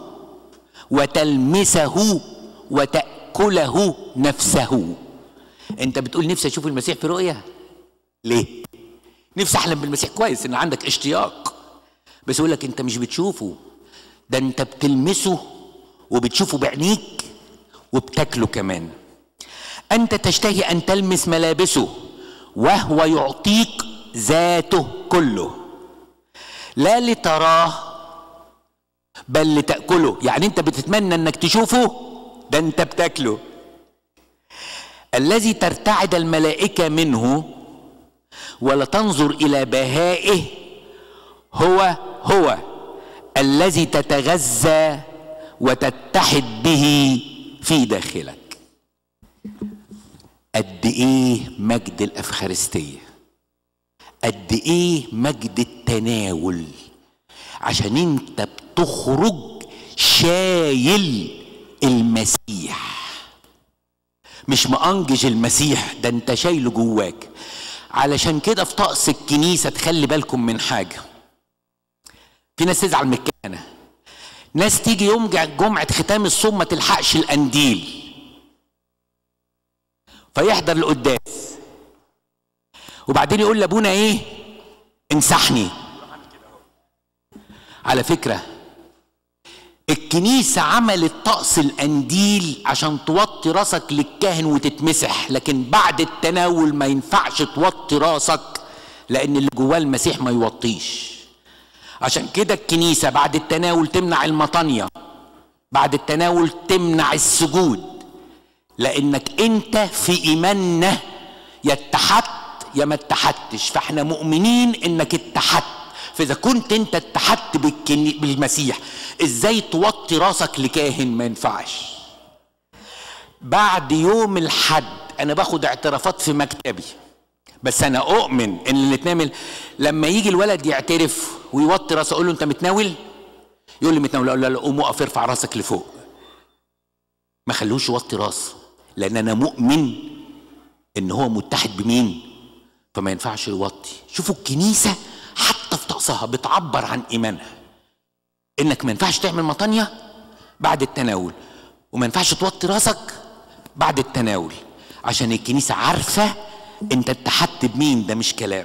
وتلمسه وتاكله نفسه انت بتقول نفسي اشوف المسيح في رؤيه ليه نفسي احلم بالمسيح كويس ان عندك اشتياق بس يقول لك انت مش بتشوفه ده انت بتلمسه وبتشوفه بعينيك وبتاكله كمان انت تشتهي ان تلمس ملابسه وهو يعطيك ذاته كله لا لتراه بل لتاكله يعني انت بتتمنى انك تشوفه ده انت بتاكله الذي ترتعد الملائكه منه ولا تنظر الى بهائه هو هو الذي تتغذى وتتحد به في داخلك قد ايه مجد الافخارستيه قد ايه مجد التناول عشان انت بتخرج شايل المسيح مش مأنجج المسيح ده انت شايله جواك علشان كده في طقس الكنيسة تخلي بالكم من حاجة في ناس تزعل من الكهنة ناس تيجي يوم جمعة ختام الصوم ما تلحقش القنديل فيحضر القداس وبعدين يقول لابونا ايه امسحني على فكره الكنيسة عملت طقس القنديل عشان توطي راسك للكاهن وتتمسح لكن بعد التناول ما ينفعش توطي راسك لأن اللي جواه المسيح ما يوطيش عشان كده الكنيسة بعد التناول تمنع المطانية بعد التناول تمنع السجود لأنك أنت في إيماننا يا اتحدت يا ما اتحدتش فاحنا مؤمنين انك اتحدت فاذا كنت انت اتحدت بالكني... بالمسيح ازاي توطي راسك لكاهن ما ينفعش بعد يوم الحد انا باخد اعترافات في مكتبي بس انا اؤمن ان اللي اتنامل لما يجي الولد يعترف ويوطي راسه اقول له انت متناول يقول لي متناول اقول له لا قوم اقف ارفع راسك لفوق ما خلوش يوطي راسه لان انا مؤمن ان هو متحد بمين فما ينفعش يوطي شوفوا الكنيسة حتى في طقسها بتعبر عن إيمانها إنك ما ينفعش تعمل مطانية بعد التناول وما ينفعش توطي راسك بعد التناول عشان الكنيسة عارفة أنت اتحدت بمين ده مش كلام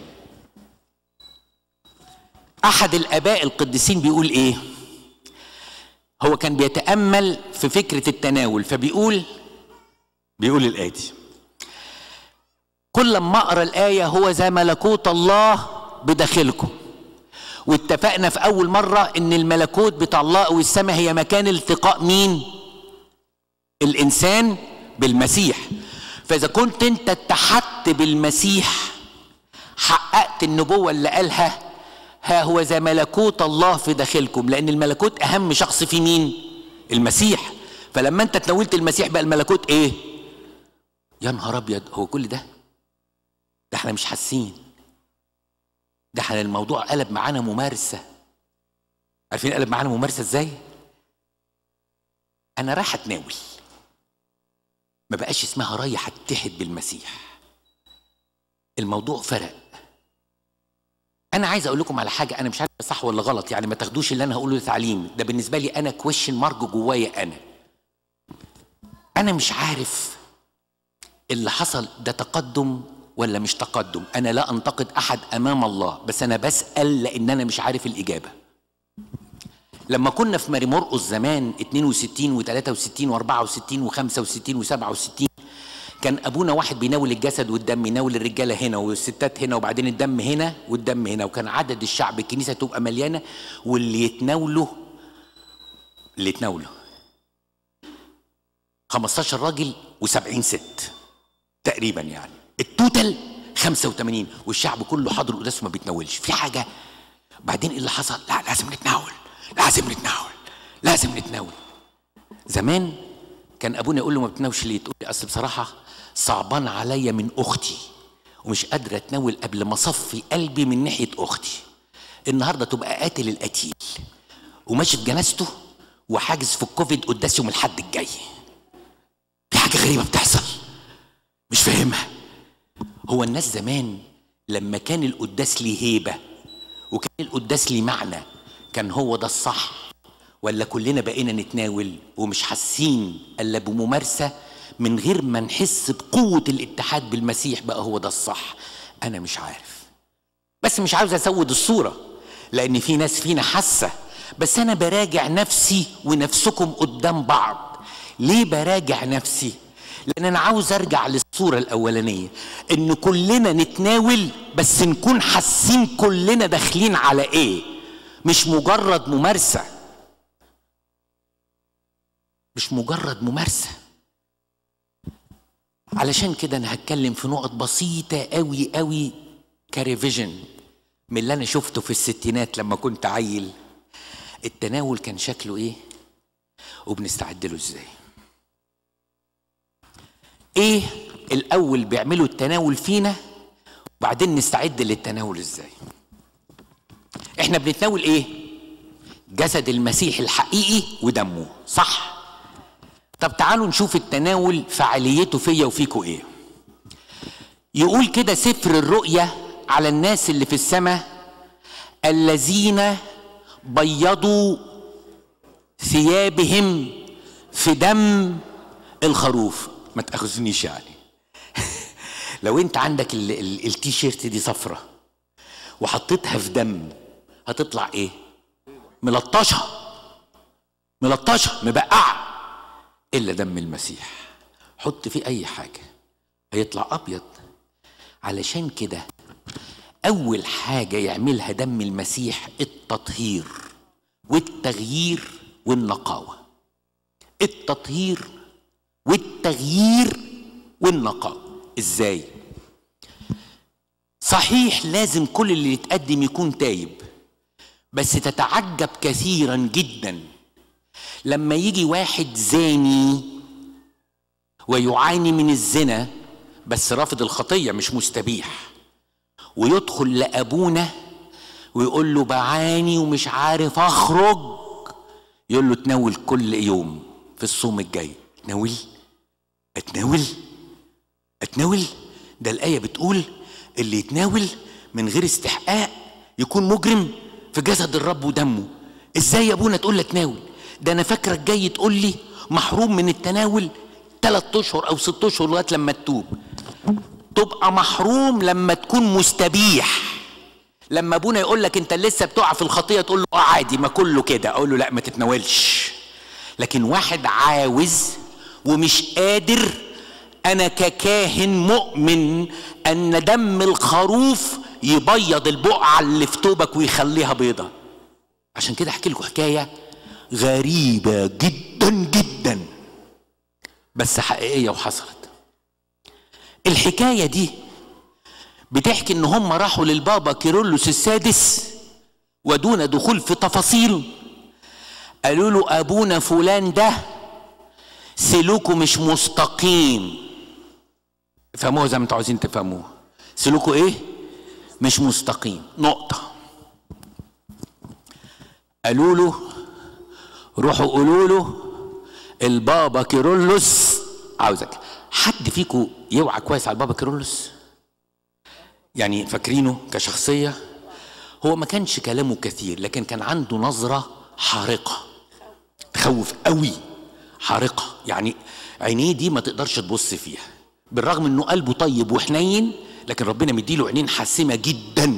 أحد الآباء القديسين بيقول إيه هو كان بيتأمل في فكرة التناول فبيقول بيقول الآتي كل ما اقرا الايه هو ذا ملكوت الله بداخلكم واتفقنا في اول مره ان الملكوت بتاع الله والسماء هي مكان التقاء مين الانسان بالمسيح فاذا كنت انت اتحدت بالمسيح حققت النبوه اللي قالها ها هو ذا ملكوت الله في داخلكم لان الملكوت اهم شخص في مين المسيح فلما انت تناولت المسيح بقى الملكوت ايه يا نهار ابيض هو كل ده ده احنا مش حاسين ده احنا الموضوع قلب معانا ممارسة عارفين قلب معانا ممارسة ازاي؟ أنا رايح أتناول ما بقاش اسمها رايح أتحد بالمسيح الموضوع فرق أنا عايز أقول لكم على حاجة أنا مش عارف صح ولا غلط يعني ما تاخدوش اللي أنا هقوله تعليم ده بالنسبة لي أنا كويشن مارك جوايا أنا أنا مش عارف اللي حصل ده تقدم ولا مش تقدم انا لا انتقد احد امام الله بس انا بسال لان انا مش عارف الاجابه لما كنا في ماري مرقس زمان 62 و63 و64 و65 و67 كان ابونا واحد بيناول الجسد والدم يناول الرجاله هنا والستات هنا وبعدين الدم هنا والدم هنا وكان عدد الشعب الكنيسه تبقى مليانه واللي يتناولوا اللي يتناولوا 15 راجل و70 ست تقريبا يعني التوتال 85 والشعب كله حاضر قداس وما بيتناولش في حاجه بعدين ايه اللي حصل لا لازم نتناول لازم نتناول لازم نتناول زمان كان ابونا يقول له ما بتناولش ليه تقول لي اصل بصراحه صعبان عليا من اختي ومش قادره اتناول قبل ما اصفي قلبي من ناحيه اختي النهارده تبقى قاتل القتيل وماشي في جنازته وحاجز في الكوفيد قداس يوم الحد الجاي في حاجه غريبه بتحصل مش فاهمها هو الناس زمان لما كان القداس ليه هيبه وكان القداس ليه معنى كان هو ده الصح ولا كلنا بقينا نتناول ومش حاسين الا بممارسه من غير ما نحس بقوه الاتحاد بالمسيح بقى هو ده الصح انا مش عارف بس مش عاوز اسود الصوره لان في ناس فينا حاسه بس انا براجع نفسي ونفسكم قدام بعض ليه براجع نفسي لان انا عاوز ارجع للصوره الاولانيه ان كلنا نتناول بس نكون حاسين كلنا داخلين على ايه مش مجرد ممارسه مش مجرد ممارسه علشان كده انا هتكلم في نقط بسيطه قوي قوي كريفيجن من اللي انا شفته في الستينات لما كنت عيل التناول كان شكله ايه وبنستعد له ازاي ايه الاول بيعملوا التناول فينا وبعدين نستعد للتناول ازاي احنا بنتناول ايه جسد المسيح الحقيقي ودمه صح طب تعالوا نشوف التناول فعاليته فيا وفيكوا ايه يقول كده سفر الرؤيا على الناس اللي في السماء الذين بيضوا ثيابهم في دم الخروف ما تاخذنيش يعني لو انت عندك ال- ال- التيشيرت دي صفرة وحطيتها في دم هتطلع ايه ملطشه ملطشه مبقعه الا دم المسيح حط فيه اي حاجه هيطلع ابيض علشان كده اول حاجه يعملها دم المسيح التطهير والتغيير والنقاوه التطهير والتغيير والنقاوه ازاي صحيح لازم كل اللي يتقدم يكون تايب بس تتعجب كثيرا جدا لما يجي واحد زاني ويعاني من الزنا بس رافض الخطيه مش مستبيح ويدخل لابونا ويقول له بعاني ومش عارف اخرج يقول له تناول كل يوم في الصوم الجاي تناول اتناول اتناول ده الايه بتقول اللي يتناول من غير استحقاق يكون مجرم في جسد الرب ودمه ازاي يا ابونا تقول لي اتناول ده انا فاكرك جاي تقول لي محروم من التناول ثلاث اشهر او ست اشهر لغايه لما تتوب تبقى محروم لما تكون مستبيح لما ابونا يقول لك انت لسه بتقع في الخطيه تقول له اه عادي ما كله كده اقول له لا ما تتناولش لكن واحد عاوز ومش قادر انا ككاهن مؤمن ان دم الخروف يبيض البقعه اللي في توبك ويخليها بيضه عشان كده احكي لكم حكايه غريبه جدا جدا بس حقيقيه وحصلت الحكايه دي بتحكي ان هم راحوا للبابا كيرلس السادس ودون دخول في تفاصيل قالوا له ابونا فلان ده سلوكه مش مستقيم فهموها زي ما انتوا عاوزين تفهموها سلوكه ايه مش مستقيم نقطة قالوا له روحوا قولوا له البابا كيرلس عاوزك حد فيكم يوعى كويس على البابا كيرلس يعني فاكرينه كشخصية هو ما كانش كلامه كثير لكن كان عنده نظرة حارقة تخوف قوي حارقة يعني عينيه دي ما تقدرش تبص فيها بالرغم انه قلبه طيب وحنين لكن ربنا مديله عينين حاسمة جدا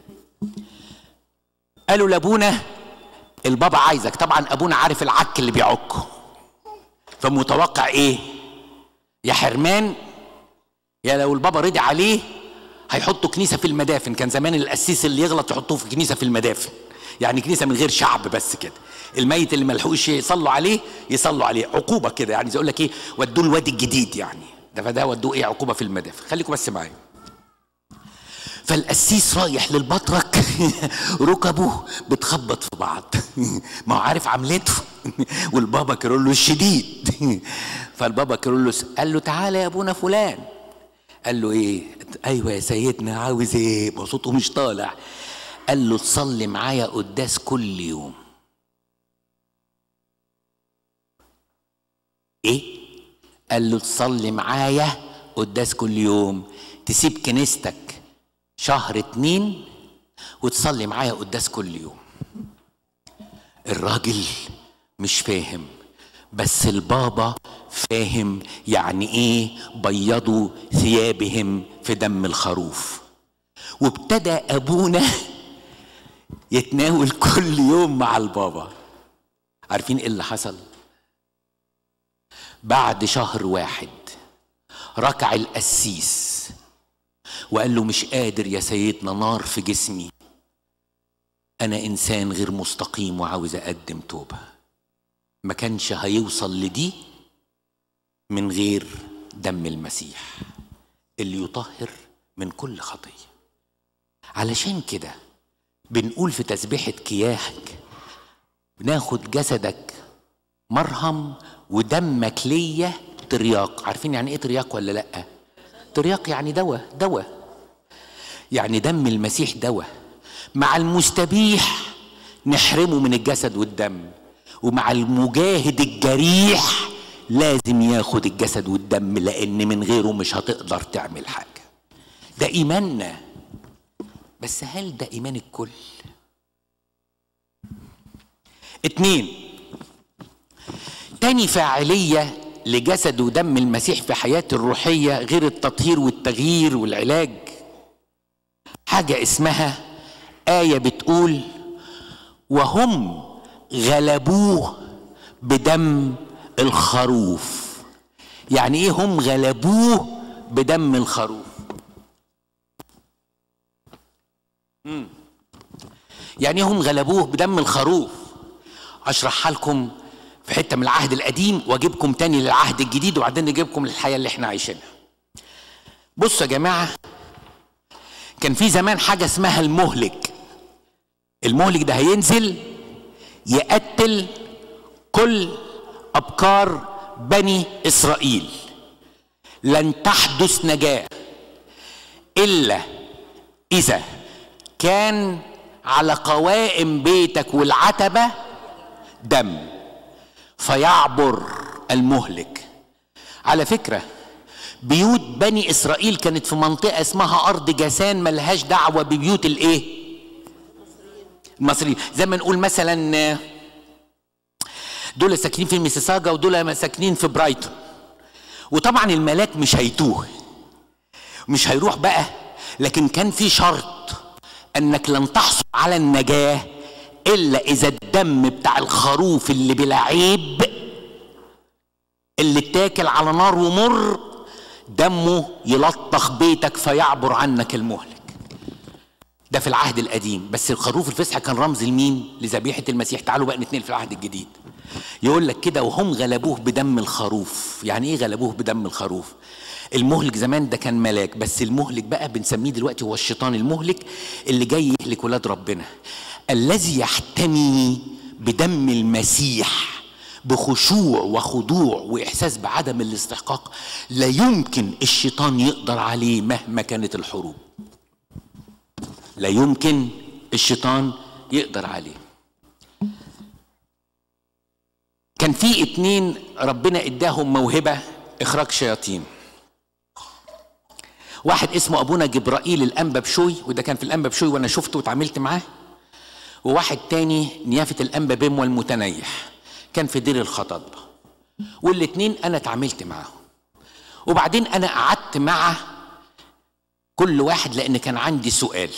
قالوا لابونا البابا عايزك طبعا ابونا عارف العك اللي بيعكه فمتوقع ايه يا حرمان يا لو البابا رضي عليه هيحطوا كنيسه في المدافن كان زمان القسيس اللي يغلط يحطوه في كنيسه في المدافن يعني كنيسه من غير شعب بس كده الميت اللي ملحقوش يصلوا عليه يصلوا عليه عقوبه كده يعني زي يقول لك ايه ودوه الوادي الجديد يعني ده فده ودوه ايه عقوبه في المدافن خليكم بس معايا فالقسيس رايح للبطرك ركبه بتخبط في بعض ما هو عارف عملته والبابا كيرلس شديد فالبابا كيرلس قال له تعالى يا ابونا فلان قال له ايه ايوه يا سيدنا عاوز ايه ما صوته مش طالع قال له تصلي معايا قداس كل يوم ايه قال له تصلي معايا قداس كل يوم تسيب كنيستك شهر اتنين وتصلي معايا قداس كل يوم الراجل مش فاهم بس البابا فاهم يعني ايه بيضوا ثيابهم في دم الخروف وابتدى ابونا يتناول كل يوم مع البابا عارفين ايه اللي حصل بعد شهر واحد ركع القسيس وقال له مش قادر يا سيدنا نار في جسمي انا انسان غير مستقيم وعاوز اقدم توبه ما كانش هيوصل لدي من غير دم المسيح اللي يطهر من كل خطيه علشان كده بنقول في تسبيحه كياك بناخد جسدك مرهم ودمك ليا ترياق عارفين يعني ايه ترياق ولا لا ترياق يعني دواء دواء يعني دم المسيح دواء مع المستبيح نحرمه من الجسد والدم ومع المجاهد الجريح لازم ياخد الجسد والدم لان من غيره مش هتقدر تعمل حاجه ده ايماننا بس هل ده ايمان الكل اتنين تاني فاعلية لجسد ودم المسيح في حياته الروحية غير التطهير والتغيير والعلاج حاجة اسمها آية بتقول وهم غلبوه بدم الخروف يعني ايه هم غلبوه بدم الخروف مم. يعني ايه هم غلبوه بدم الخروف اشرحها لكم في حته من العهد القديم واجيبكم تاني للعهد الجديد وبعدين نجيبكم للحياه اللي احنا عايشينها بصوا يا جماعه كان في زمان حاجه اسمها المهلك المهلك ده هينزل يقتل كل ابكار بني اسرائيل لن تحدث نجاه الا اذا كان على قوائم بيتك والعتبه دم فيعبر المهلك على فكره بيوت بني اسرائيل كانت في منطقه اسمها ارض جاسان ملهاش دعوه ببيوت الايه المصريين زي ما نقول مثلا دول ساكنين في ميسيساجا ودول ساكنين في برايتون وطبعا الملاك مش هيتوه مش هيروح بقى لكن كان في شرط انك لن تحصل على النجاه الا اذا الدم بتاع الخروف اللي بلا عيب اللي اتاكل على نار ومر دمه يلطخ بيتك فيعبر عنك المهلك ده في العهد القديم بس الخروف الفسحة كان رمز لمين لذبيحة المسيح تعالوا بقى نتنقل في العهد الجديد يقول لك كده وهم غلبوه بدم الخروف يعني ايه غلبوه بدم الخروف المهلك زمان ده كان ملاك بس المهلك بقى بنسميه دلوقتي هو الشيطان المهلك اللي جاي يهلك ولاد ربنا الذي يحتمي بدم المسيح بخشوع وخضوع واحساس بعدم الاستحقاق لا يمكن الشيطان يقدر عليه مهما كانت الحروب لا يمكن الشيطان يقدر عليه كان في اتنين ربنا اداهم موهبة اخراج شياطين واحد اسمه ابونا جبرائيل الانبا بشوي وده كان في الانبا بشوي وانا شفته واتعاملت معاه وواحد تاني نيافة الانبا بيموى المتنيح كان في دير الخطاطبة والاتنين انا اتعاملت معاهم وبعدين انا قعدت مع كل واحد لان كان عندي سؤال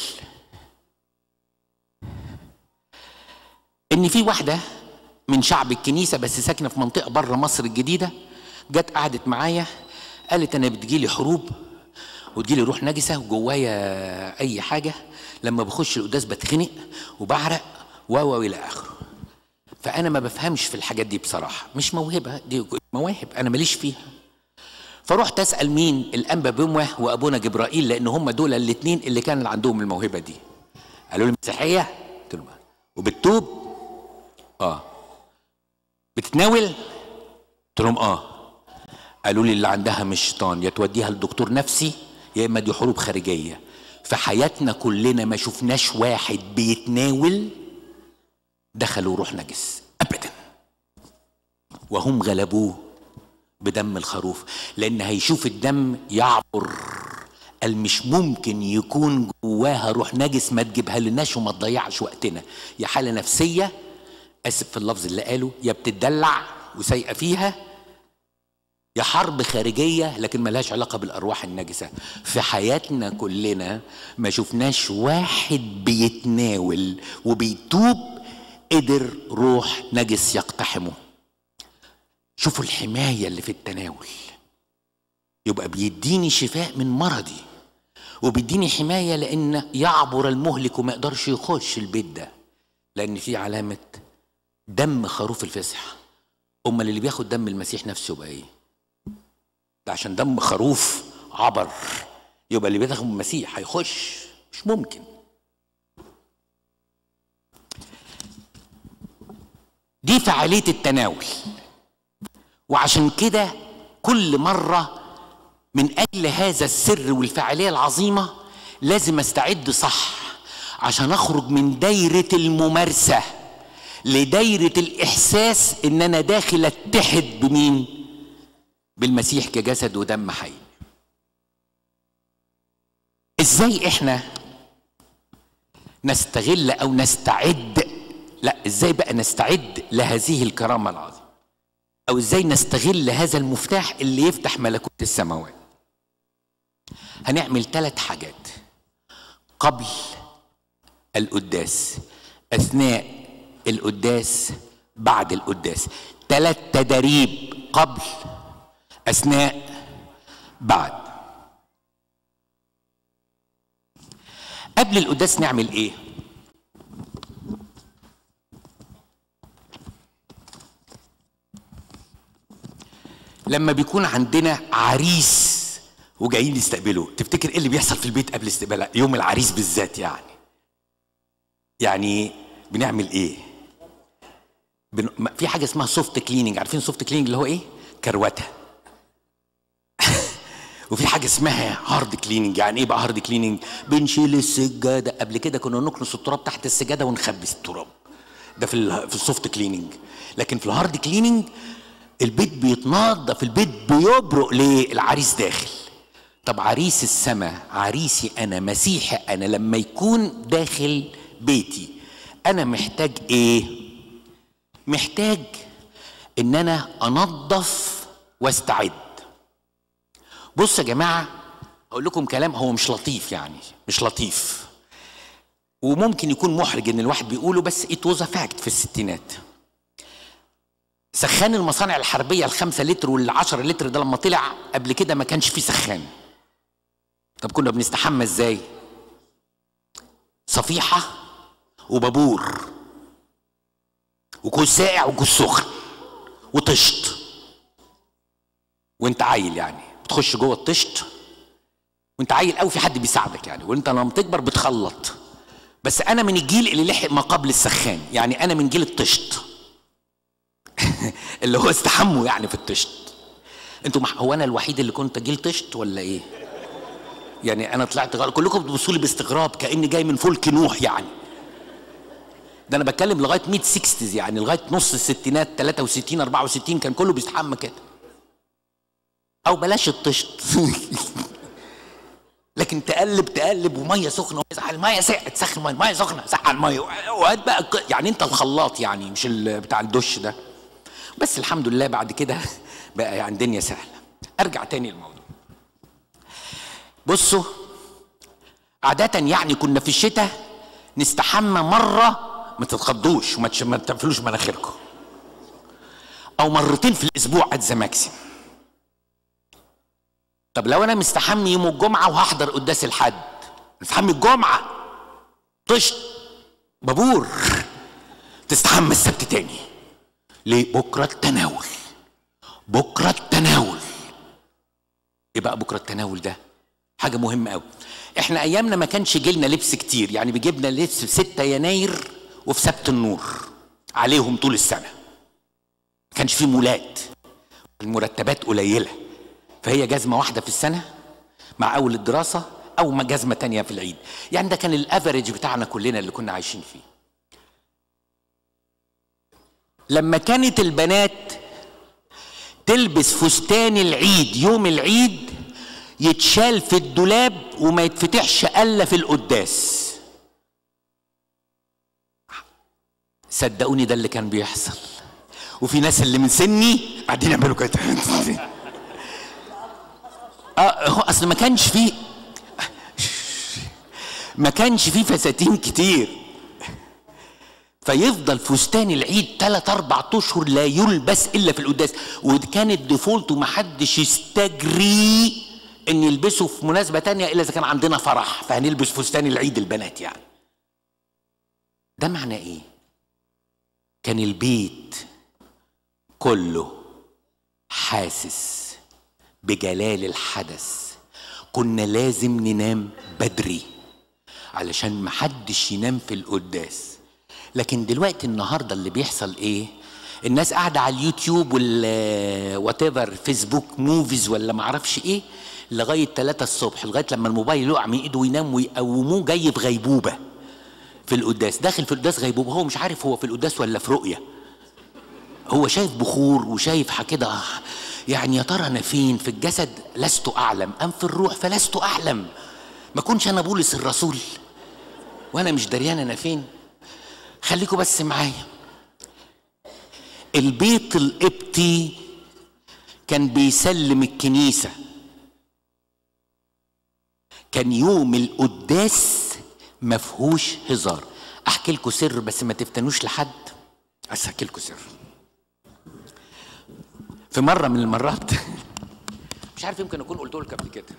ان في واحده من شعب الكنيسه بس ساكنه في منطقه بره مصر الجديده جت قعدت معايا قالت انا بتجيلي حروب وتجيلي روح نجسه وجوايا اي حاجه لما بخش القداس بتخنق وبعرق و و الى اخره فانا ما بفهمش في الحاجات دي بصراحه مش موهبه دي مواهب انا ماليش فيها فرحت اسال مين الانبا بموه وابونا جبرائيل لان هم دول الاثنين اللي كان عندهم الموهبه دي قالوا لي مسيحيه قلت لهم وبتتوب اه بتتناول قلت لهم اه قالوا لي اللي عندها مش شيطان يا توديها لدكتور نفسي يا اما دي حروب خارجيه في حياتنا كلنا ما شفناش واحد بيتناول دخلوا روح نجس ابدا وهم غلبوه بدم الخروف لان هيشوف الدم يعبر قال مش ممكن يكون جواها روح نجس ما تجيبها لناش وما تضيعش وقتنا يا حاله نفسيه اسف في اللفظ اللي قاله يا بتدلع وسايقه فيها يا حرب خارجيه لكن ملهاش علاقه بالارواح النجسه في حياتنا كلنا ما شفناش واحد بيتناول وبيتوب قدر روح نجس يقتحمه شوفوا الحمايه اللي في التناول يبقى بيديني شفاء من مرضي وبيديني حمايه لان يعبر المهلك وما يقدرش يخش البيت ده لان في علامه دم خروف الفسح امال اللي بياخد دم المسيح نفسه يبقى ايه ده عشان دم خروف عبر يبقى اللي بياخد المسيح هيخش مش ممكن دي فعاليه التناول وعشان كده كل مره من اجل هذا السر والفعاليه العظيمه لازم استعد صح عشان اخرج من دايره الممارسه لدايره الاحساس ان انا داخل اتحد بمين بالمسيح كجسد ودم حي ازاي احنا نستغل او نستعد لا ازاي بقى نستعد لهذه الكرامه العظيمه او ازاي نستغل هذا المفتاح اللي يفتح ملكوت السماوات هنعمل ثلاث حاجات قبل القداس اثناء القداس بعد القداس ثلاث تدريب قبل اثناء بعد قبل القداس نعمل ايه لما بيكون عندنا عريس وجايين يستقبلوا تفتكر ايه اللي بيحصل في البيت قبل استقبال يوم العريس بالذات يعني يعني بنعمل ايه بن... ما- في حاجه اسمها سوفت كليننج عارفين سوفت كليننج اللي هو ايه كروته وفي حاجه اسمها هارد كليننج يعني ايه بقى هارد كليننج بنشيل السجاده قبل كده كنا نكنس التراب تحت السجاده ونخبي التراب ده في ال في السوفت كليننج لكن في الهارد كليننج البيت بيتنضف البيت بيبرق ليه العريس داخل طب عريس السماء عريسي انا مسيحي انا لما يكون داخل بيتي انا محتاج ايه محتاج ان انا انظف واستعد بص يا جماعه اقول لكم كلام هو مش لطيف يعني مش لطيف وممكن يكون محرج ان الواحد بيقوله بس ات واز فاكت في الستينات سخان المصانع الحربيه الخمسة لتر والعشرة لتر ده لما طلع قبل كده ما كانش فيه سخان طب كنا بنستحمى ازاي صفيحه وبابور وكوز ساقع وكوز سخن وطشت وانت عيل يعني بتخش جوه الطشت وانت عيل قوي في حد بيساعدك يعني وانت لما تكبر بتخلط بس انا من الجيل اللي لحق ما قبل السخان يعني انا من جيل الطشت اللي هو استحموا يعني في الطشت انتوا مح... هو انا الوحيد اللي كنت جيل طشت ولا ايه يعني انا طلعت غلط كلكم بتبصوا لي باستغراب كاني جاي من فلك نوح يعني ده انا بتكلم لغايه ميد 60 يعني لغايه نص الستينات 63 64 كان كله بيستحمى كده او بلاش الطشت لكن تقلب تقلب وميه سخنه وميه الميه سقعت سخن الميه ميه سخنه سقع الميه وهات بقى الق- يعني انت الخلاط يعني مش ال- بتاع الدش ده بس الحمد لله بعد كده بقى يعني الدنيا سهله ارجع تاني للموضوع بصوا عادة يعني كنا في الشتاء نستحمى مرة ما تتخضوش وما تش- ما تقفلوش مناخيركم أو مرتين في الأسبوع ات ذا ماكسيم طب لو أنا مستحمي يوم الجمعة وهحضر قداس الحد مستحمي الجمعة طشت بابور تستحمى السبت تاني ليه بكرة التناول بكرة التناول ايه بقى بكرة التناول ده حاجة مهمة قوي احنا ايامنا ما كانش جيلنا لبس كتير يعني بيجيبنا لبس في 6 يناير وفي سبت النور عليهم طول السنة ما كانش في مولات المرتبات قليلة فهي جزمة واحدة في السنة مع أول الدراسة أو ما جزمة تانية في العيد يعني ده كان الافريج بتاعنا كلنا اللي كنا عايشين فيه لما كانت البنات تلبس فستان العيد يوم العيد يتشال في الدولاب وما يتفتحش الا في القداس صدقوني ده اللي كان بيحصل وفي ناس اللي من سني قاعدين يعملوا كده اه هو اصل ما كانش فيه ما كانش فيه فساتين كتير فيفضل فستان العيد ثلاث اربع اشهر لا يلبس الا في القداس وكانت ديفولت ومحدش يستجري ان يلبسه في مناسبه تانية الا اذا كان عندنا فرح فهنلبس فستان العيد البنات يعني ده معناه ايه كان البيت كله حاسس بجلال الحدث كنا لازم ننام بدري علشان محدش ينام في القداس لكن دلوقتي النهارده اللي بيحصل ايه الناس قاعده على اليوتيوب وال وات ايفر فيسبوك موفيز ولا معرفش ايه لغايه 3 الصبح لغايه لما الموبايل يقع من ايده وينام ويقوموه جاي في غيبوبه في القداس داخل في القداس غيبوبه هو مش عارف هو في القداس ولا في رؤيه هو شايف بخور وشايف ح- كده يعني يا ترى انا فين في الجسد لست اعلم ام في الروح فلست اعلم ما كنش انا بولس الرسول وانا مش دريان انا فين خليكوا بس معايا البيت القبطي كان بيسلم الكنيسه كان يوم القداس مفهوش هزار احكي لكم سر بس ما تفتنوش لحد بس احكي لكم سر في مره من المرات مش عارف يمكن اكون قلت لكم قبل كده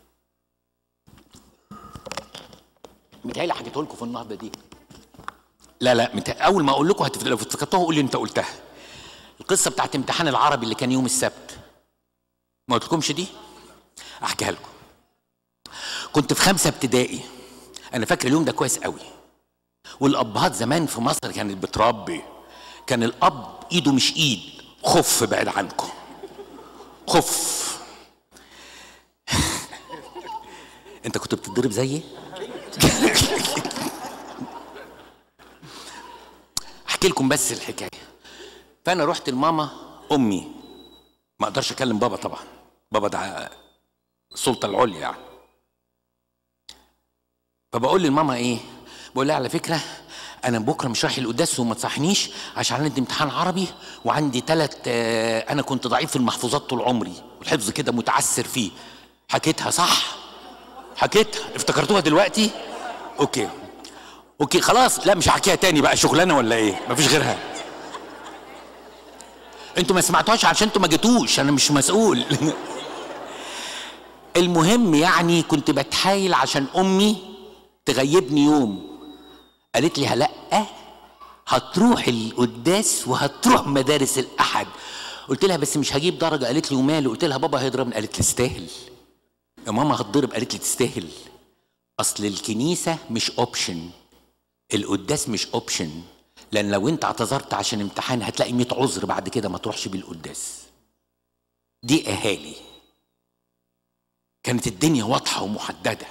متهيألي حكيته لكم في النهضه دي لا لا مت... اول ما اقول لكم هتفت... لو افتكرتوها قول لي انت قلتها القصه بتاعت امتحان العربي اللي كان يوم السبت ما قلتلكمش دي احكيها لكم كنت في خمسه ابتدائي انا فاكر اليوم ده كويس قوي والابهات زمان في مصر كانت بتربي كان الاب ايده مش ايد خف بعيد عنكم خف انت كنت بتتضرب زيي احكي لكم بس الحكايه فانا رحت لماما امي ما اقدرش اكلم بابا طبعا بابا ده السلطه العليا يعني فبقول للماما ايه بقول لها على فكره انا بكره مش رايح القداس وما تصحنيش عشان عندي امتحان عربي وعندي ثلاث انا كنت ضعيف في المحفوظات طول عمري والحفظ كده متعسر فيه حكيتها صح حكيتها افتكرتوها دلوقتي اوكي اوكي خلاص لا مش هحكيها تاني بقى شغلانه ولا ايه مفيش غيرها انتوا ما سمعتوهاش عشان انتوا ما جيتوش انا مش مسؤول المهم يعني كنت بتحايل عشان امي تغيبني يوم قالت لي لا هتروح القداس وهتروح مدارس الاحد قلت لها بس مش هجيب درجه قالت لي وماله قلت لها بابا هيضربني قالت لي تستاهل يا ماما هتضرب قالت لي تستاهل اصل الكنيسه مش اوبشن القداس مش اوبشن لان لو انت اعتذرت عشان امتحان هتلاقي 100 عذر بعد كده ما تروحش بالقداس دي اهالي كانت الدنيا واضحه ومحدده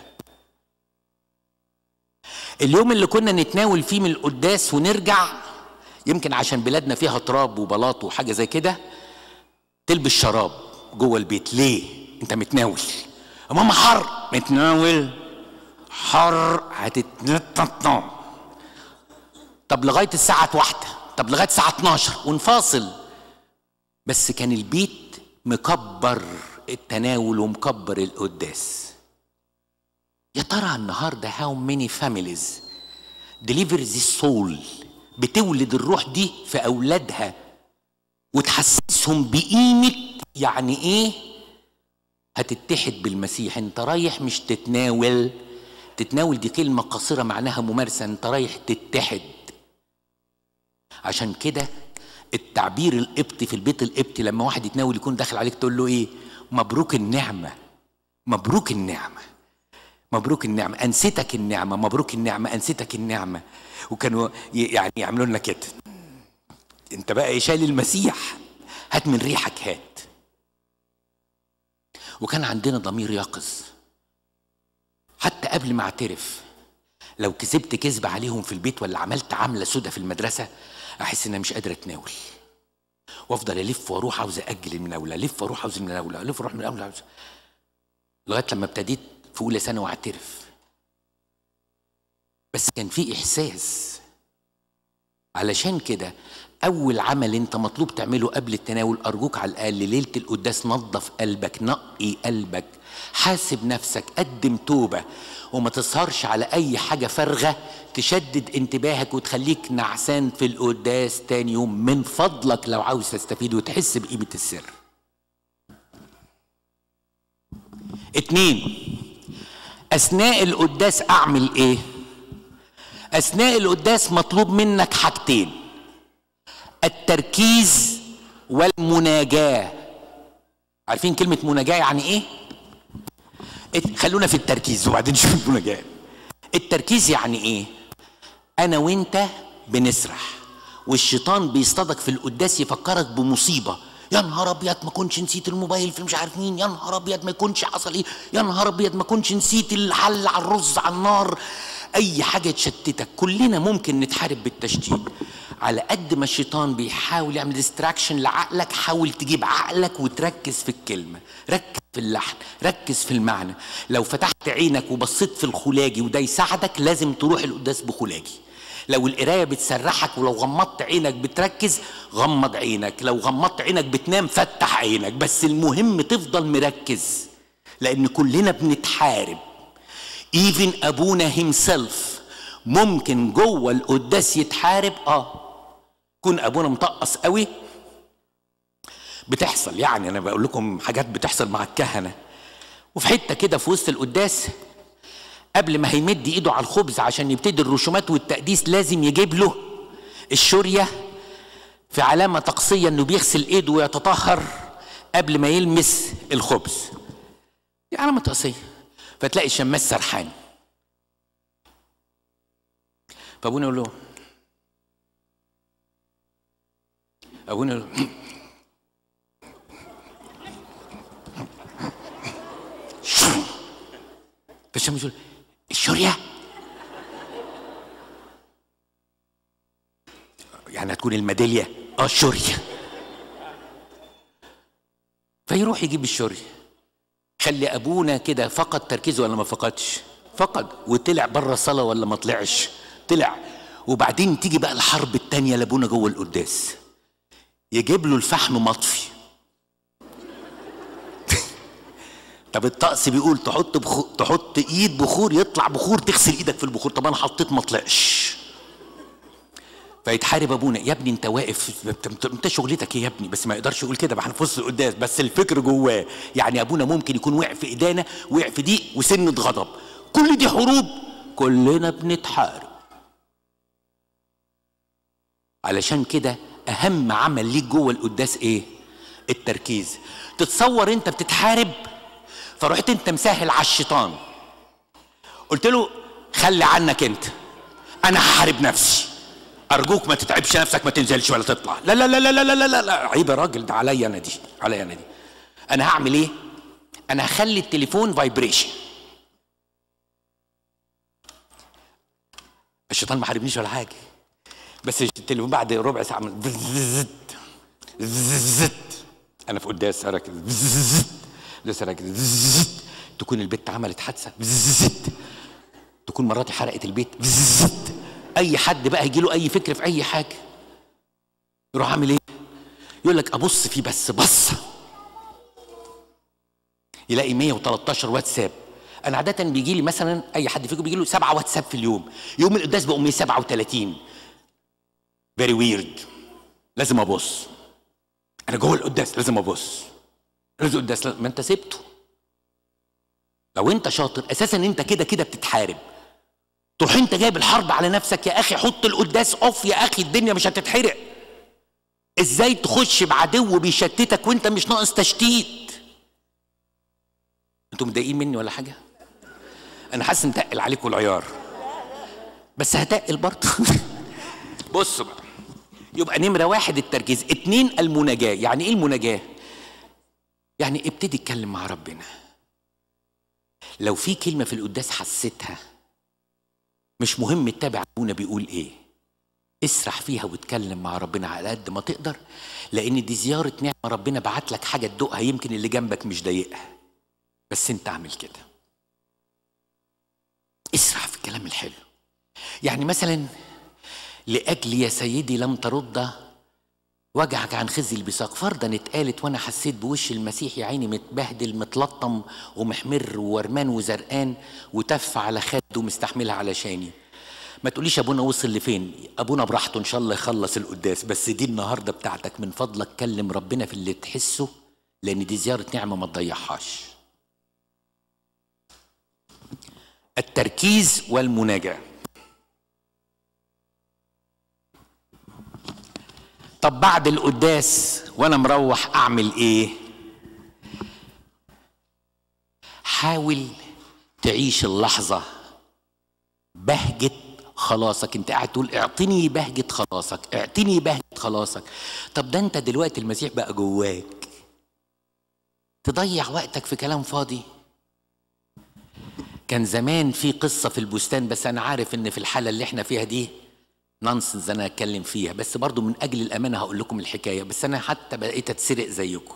اليوم اللي كنا نتناول فيه من القداس ونرجع يمكن عشان بلادنا فيها تراب وبلاط وحاجه زي كده تلبس شراب جوه البيت ليه انت متناول يا ماما حر متناول حر هتتنطط طب لغايه الساعه واحدة طب لغايه الساعه 12 ونفاصل بس كان البيت مكبر التناول ومكبر القداس يا ترى النهارده هاو ماني فاميليز ديليفرز السول بتولد الروح دي في اولادها وتحسسهم بقيمه يعني ايه هتتحد بالمسيح انت رايح مش تتناول تتناول دي كلمه قصيره معناها ممارسه انت رايح تتحد عشان كده التعبير القبطي في البيت القبطي لما واحد يتناول يكون داخل عليك تقول له ايه مبروك النعمه مبروك النعمه مبروك النعمة أنستك النعمة مبروك النعمة أنستك النعمة وكانوا يعني يعملوا لنا كده أنت بقى شايل المسيح هات من ريحك هات وكان عندنا ضمير يقظ حتى قبل ما اعترف لو كذبت كذب عليهم في البيت ولا عملت عملة سودة في المدرسة أحس إن أنا مش قادر أتناول وافضل الف واروح عاوز اجل المناوله الف واروح عاوز المناوله الف واروح من المناوله عاوز لغايه لما ابتديت في اولى ثانوي واعترف بس كان في احساس علشان كده اول عمل انت مطلوب تعمله قبل التناول ارجوك على الاقل ليله القداس نظف قلبك نقي قلبك حاسب نفسك قدم توبه وما تسهرش على اي حاجه فارغه تشدد انتباهك وتخليك نعسان في القداس تاني يوم من فضلك لو عاوز تستفيد وتحس بقيمه السر اتنين اثناء القداس اعمل ايه اثناء القداس مطلوب منك حاجتين التركيز والمناجاه عارفين كلمه مناجاه يعني ايه ات- خلونا في التركيز وبعدين نشوف المناجاه التركيز يعني ايه انا وانت بنسرح والشيطان بيصطادك في القداس يفكرك بمصيبه يا نهار ابيض ما كنتش نسيت الموبايل في مش عارف مين يا نهار ابيض ما يكونش حصل ايه يا نهار ابيض ما كنتش نسيت الحل على الرز على النار اي حاجه تشتتك كلنا ممكن نتحارب بالتشتيت على قد ما الشيطان بيحاول يعمل ديستراكشن لعقلك حاول تجيب عقلك وتركز في الكلمه ركز في اللحن ركز في المعنى لو فتحت عينك وبصيت في الخلاجي وده يساعدك لازم تروح القداس بخلاجي لو القرايه بتسرحك ولو غمضت عينك بتركز غمض عينك لو غمضت عينك بتنام فتح عينك بس المهم تفضل مركز لان كلنا بنتحارب ايفن ابونا هيمسلف ممكن جوه القداس يتحارب اه يكون ابونا مطقص قوي بتحصل يعني انا بقول لكم حاجات بتحصل مع الكهنه وفي حته كده في وسط القداس قبل ما هيمد ايده على الخبز عشان يبتدي الرسومات والتقديس لازم يجيب له الشوريه في علامه طقسيه انه بيغسل ايده ويتطهر قبل ما يلمس الخبز دي علامه طقسيه فتلاقي الشماس سرحان فابونا يقول له ابونا يقول له فالشمس يقول الشوريه يعني هتكون الميداليه اه الشوريه فيروح يجيب الشوريه خلي ابونا كده فقد تركيزه ولا ما فقدش فقد وطلع بره الصلاه ولا ما طلعش طلع وبعدين تيجي بقى الحرب التانية لابونا جوه القداس يجيب له الفحم مطفي طب الطقس بيقول تحط بخور تحط ايد بخور يطلع بخور تغسل ايدك في البخور طب انا حطيت ما طلعش فيتحارب ابونا يا ابني انت واقف انت, انت شغلتك ايه يا ابني بس ما يقدرش يقول كده ما احنا في وسط القداس بس الفكر جواه يعني ابونا ممكن يكون وقع في ايدينا وقع في ضيق وسنة غضب كل دي حروب كلنا بنتحارب علشان كده اهم عمل ليك جوه القداس ايه التركيز تتصور انت بتتحارب فرحت انت مسهل على الشيطان قلت له خلي عنك انت انا هحارب نفسي ارجوك ما تتعبش نفسك ما تنزلش ولا تطلع لا لا لا لا لا لا لا, لا. عيب يا راجل ده عليا انا دي عليا انا دي انا هعمل ايه انا هخلي التليفون فايبريشن الشيطان ما حاربنيش ولا حاجه بس التليفون بعد ربع ساعه من زت زت انا في قداس راكز زت لسه راكز زت تكون البت عملت حادثه زت تكون مراتي حرقت البيت زت اي حد بقى يجي له اي فكر في اي حاجه يروح عامل ايه يقول لك ابص فيه بس بصه يلاقي 113 واتساب انا عاده بيجي لي مثلا اي حد فيكم بيجي له سبعه واتساب في اليوم يوم القداس بقوا 137 فيري ويرد لازم ابص انا جوه القداس لازم ابص لازم القداس ما انت سبته لو انت شاطر اساسا انت كده كده بتتحارب تروح انت جايب الحرب على نفسك يا اخي حط القداس اوف يا اخي الدنيا مش هتتحرق ازاي تخش بعدو بيشتتك وانت مش ناقص تشتيت انتوا متضايقين مني ولا حاجه انا حاسس متقل عليكم العيار بس هتقل برضه بصوا بقى يبقى نمرة واحد التركيز اتنين المناجاة يعني ايه المناجاة يعني ابتدي اتكلم مع ربنا لو في كلمة في القداس حسيتها مش مهم تتابع ابونا بيقول ايه اسرح فيها واتكلم مع ربنا على قد ما تقدر لان دي زيارة نعمة ربنا بعت لك حاجة تدوقها يمكن اللي جنبك مش ضايقها بس انت اعمل كده اسرح في الكلام الحلو يعني مثلا لأجل يا سيدي لم ترد وجعك عن خزي البساق فرضا اتقالت وانا حسيت بوش المسيح يا عيني متبهدل متلطم ومحمر وورمان وزرقان وتف على خده ومستحملها علشاني ما تقوليش ابونا وصل لفين ابونا براحته ان شاء الله يخلص القداس بس دي النهارده بتاعتك من فضلك كلم ربنا في اللي تحسه لان دي زياره نعمه ما تضيعهاش التركيز والمناجاه طب بعد القداس وانا مروح اعمل ايه حاول تعيش اللحظه بهجه خلاصك انت قاعد تقول اعطني بهجه خلاصك اعطني بهجه خلاصك طب ده انت دلوقتي المسيح بقى جواك تضيع وقتك في كلام فاضي كان زمان في قصة في البستان بس أنا عارف إن في الحالة اللي إحنا فيها دي نونسنس أنا أتكلم فيها بس برضو من أجل الأمانة هقول لكم الحكاية بس أنا حتى بقيت أتسرق زيكم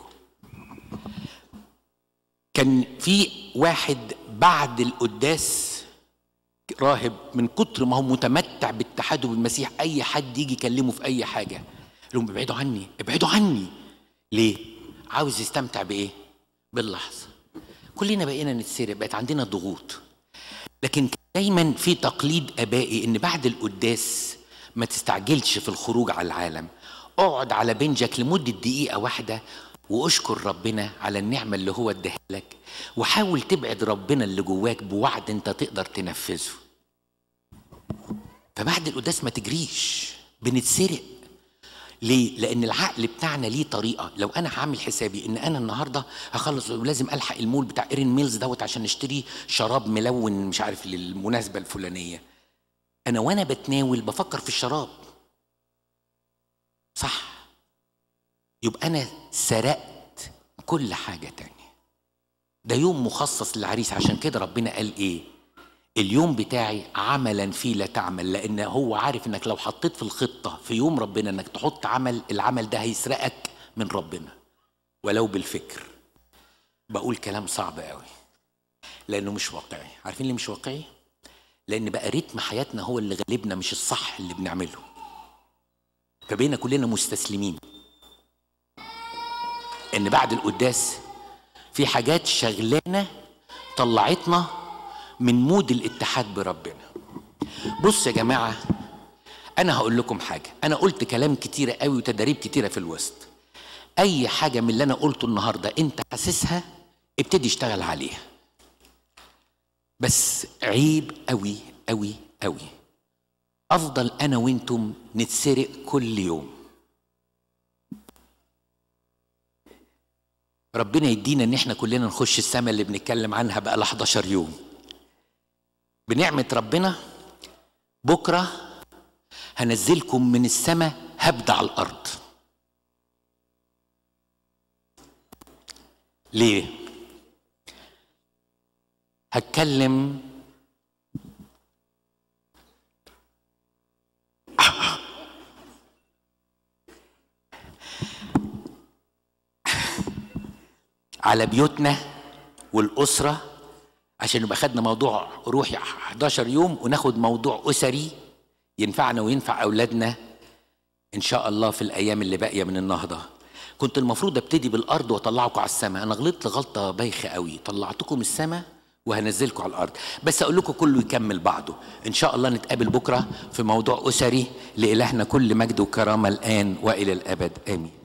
كان في واحد بعد القداس راهب من كتر ما هو متمتع باتحاده بالمسيح اي حد يجي يكلمه في اي حاجه يقول لهم ابعدوا عني ابعدوا عني ليه عاوز يستمتع بايه باللحظه كلنا بقينا نتسرق بقت عندنا ضغوط لكن كان دايما في تقليد ابائي ان بعد القداس ما تستعجلش في الخروج على العالم اقعد على بنجك لمده دقيقه واحده واشكر ربنا على النعمه اللي هو اداها لك وحاول تبعد ربنا اللي جواك بوعد انت تقدر تنفذه فبعد القداس ما تجريش بنتسرق ليه؟ لأن العقل بتاعنا ليه طريقة، لو أنا هعمل حسابي إن أنا النهاردة هخلص ولازم ألحق المول بتاع إيرين ميلز دوت عشان نشتري شراب ملون مش عارف للمناسبة الفلانية. أنا وأنا بتناول بفكر في الشراب. صح؟ يبقى أنا سرقت كل حاجة تانية. ده يوم مخصص للعريس عشان كده ربنا قال إيه؟ اليوم بتاعي عملا فيه لا تعمل لان هو عارف انك لو حطيت في الخطه في يوم ربنا انك تحط عمل العمل ده هيسرقك من ربنا ولو بالفكر بقول كلام صعب قوي لانه مش واقعي عارفين ليه مش واقعي لان بقى رتم حياتنا هو اللي غالبنا مش الصح اللي بنعمله فبقينا كلنا مستسلمين ان بعد القداس في حاجات شغلانه طلعتنا من مود الاتحاد بربنا بص يا جماعة أنا هقول لكم حاجة أنا قلت كلام كتيرة قوي وتدريب كتيرة في الوسط أي حاجة من اللي أنا قلته النهاردة أنت حاسسها ابتدي اشتغل عليها بس عيب قوي قوي قوي أفضل أنا وأنتم نتسرق كل يوم ربنا يدينا ان احنا كلنا نخش السماء اللي بنتكلم عنها بقى 11 يوم بنعمة ربنا بكرة هنزلكم من السماء هبد على الأرض ليه؟ هتكلم على بيوتنا والأسرة عشان يبقى خدنا موضوع روحي 11 يوم وناخد موضوع اسري ينفعنا وينفع اولادنا ان شاء الله في الايام اللي باقيه من النهضه كنت المفروض ابتدي بالارض واطلعكم على السماء انا غلطت غلطه بايخه قوي طلعتكم السماء وهنزلكم على الارض بس اقول لكم كله يكمل بعضه ان شاء الله نتقابل بكره في موضوع اسري لالهنا كل مجد وكرامه الان والى الابد امين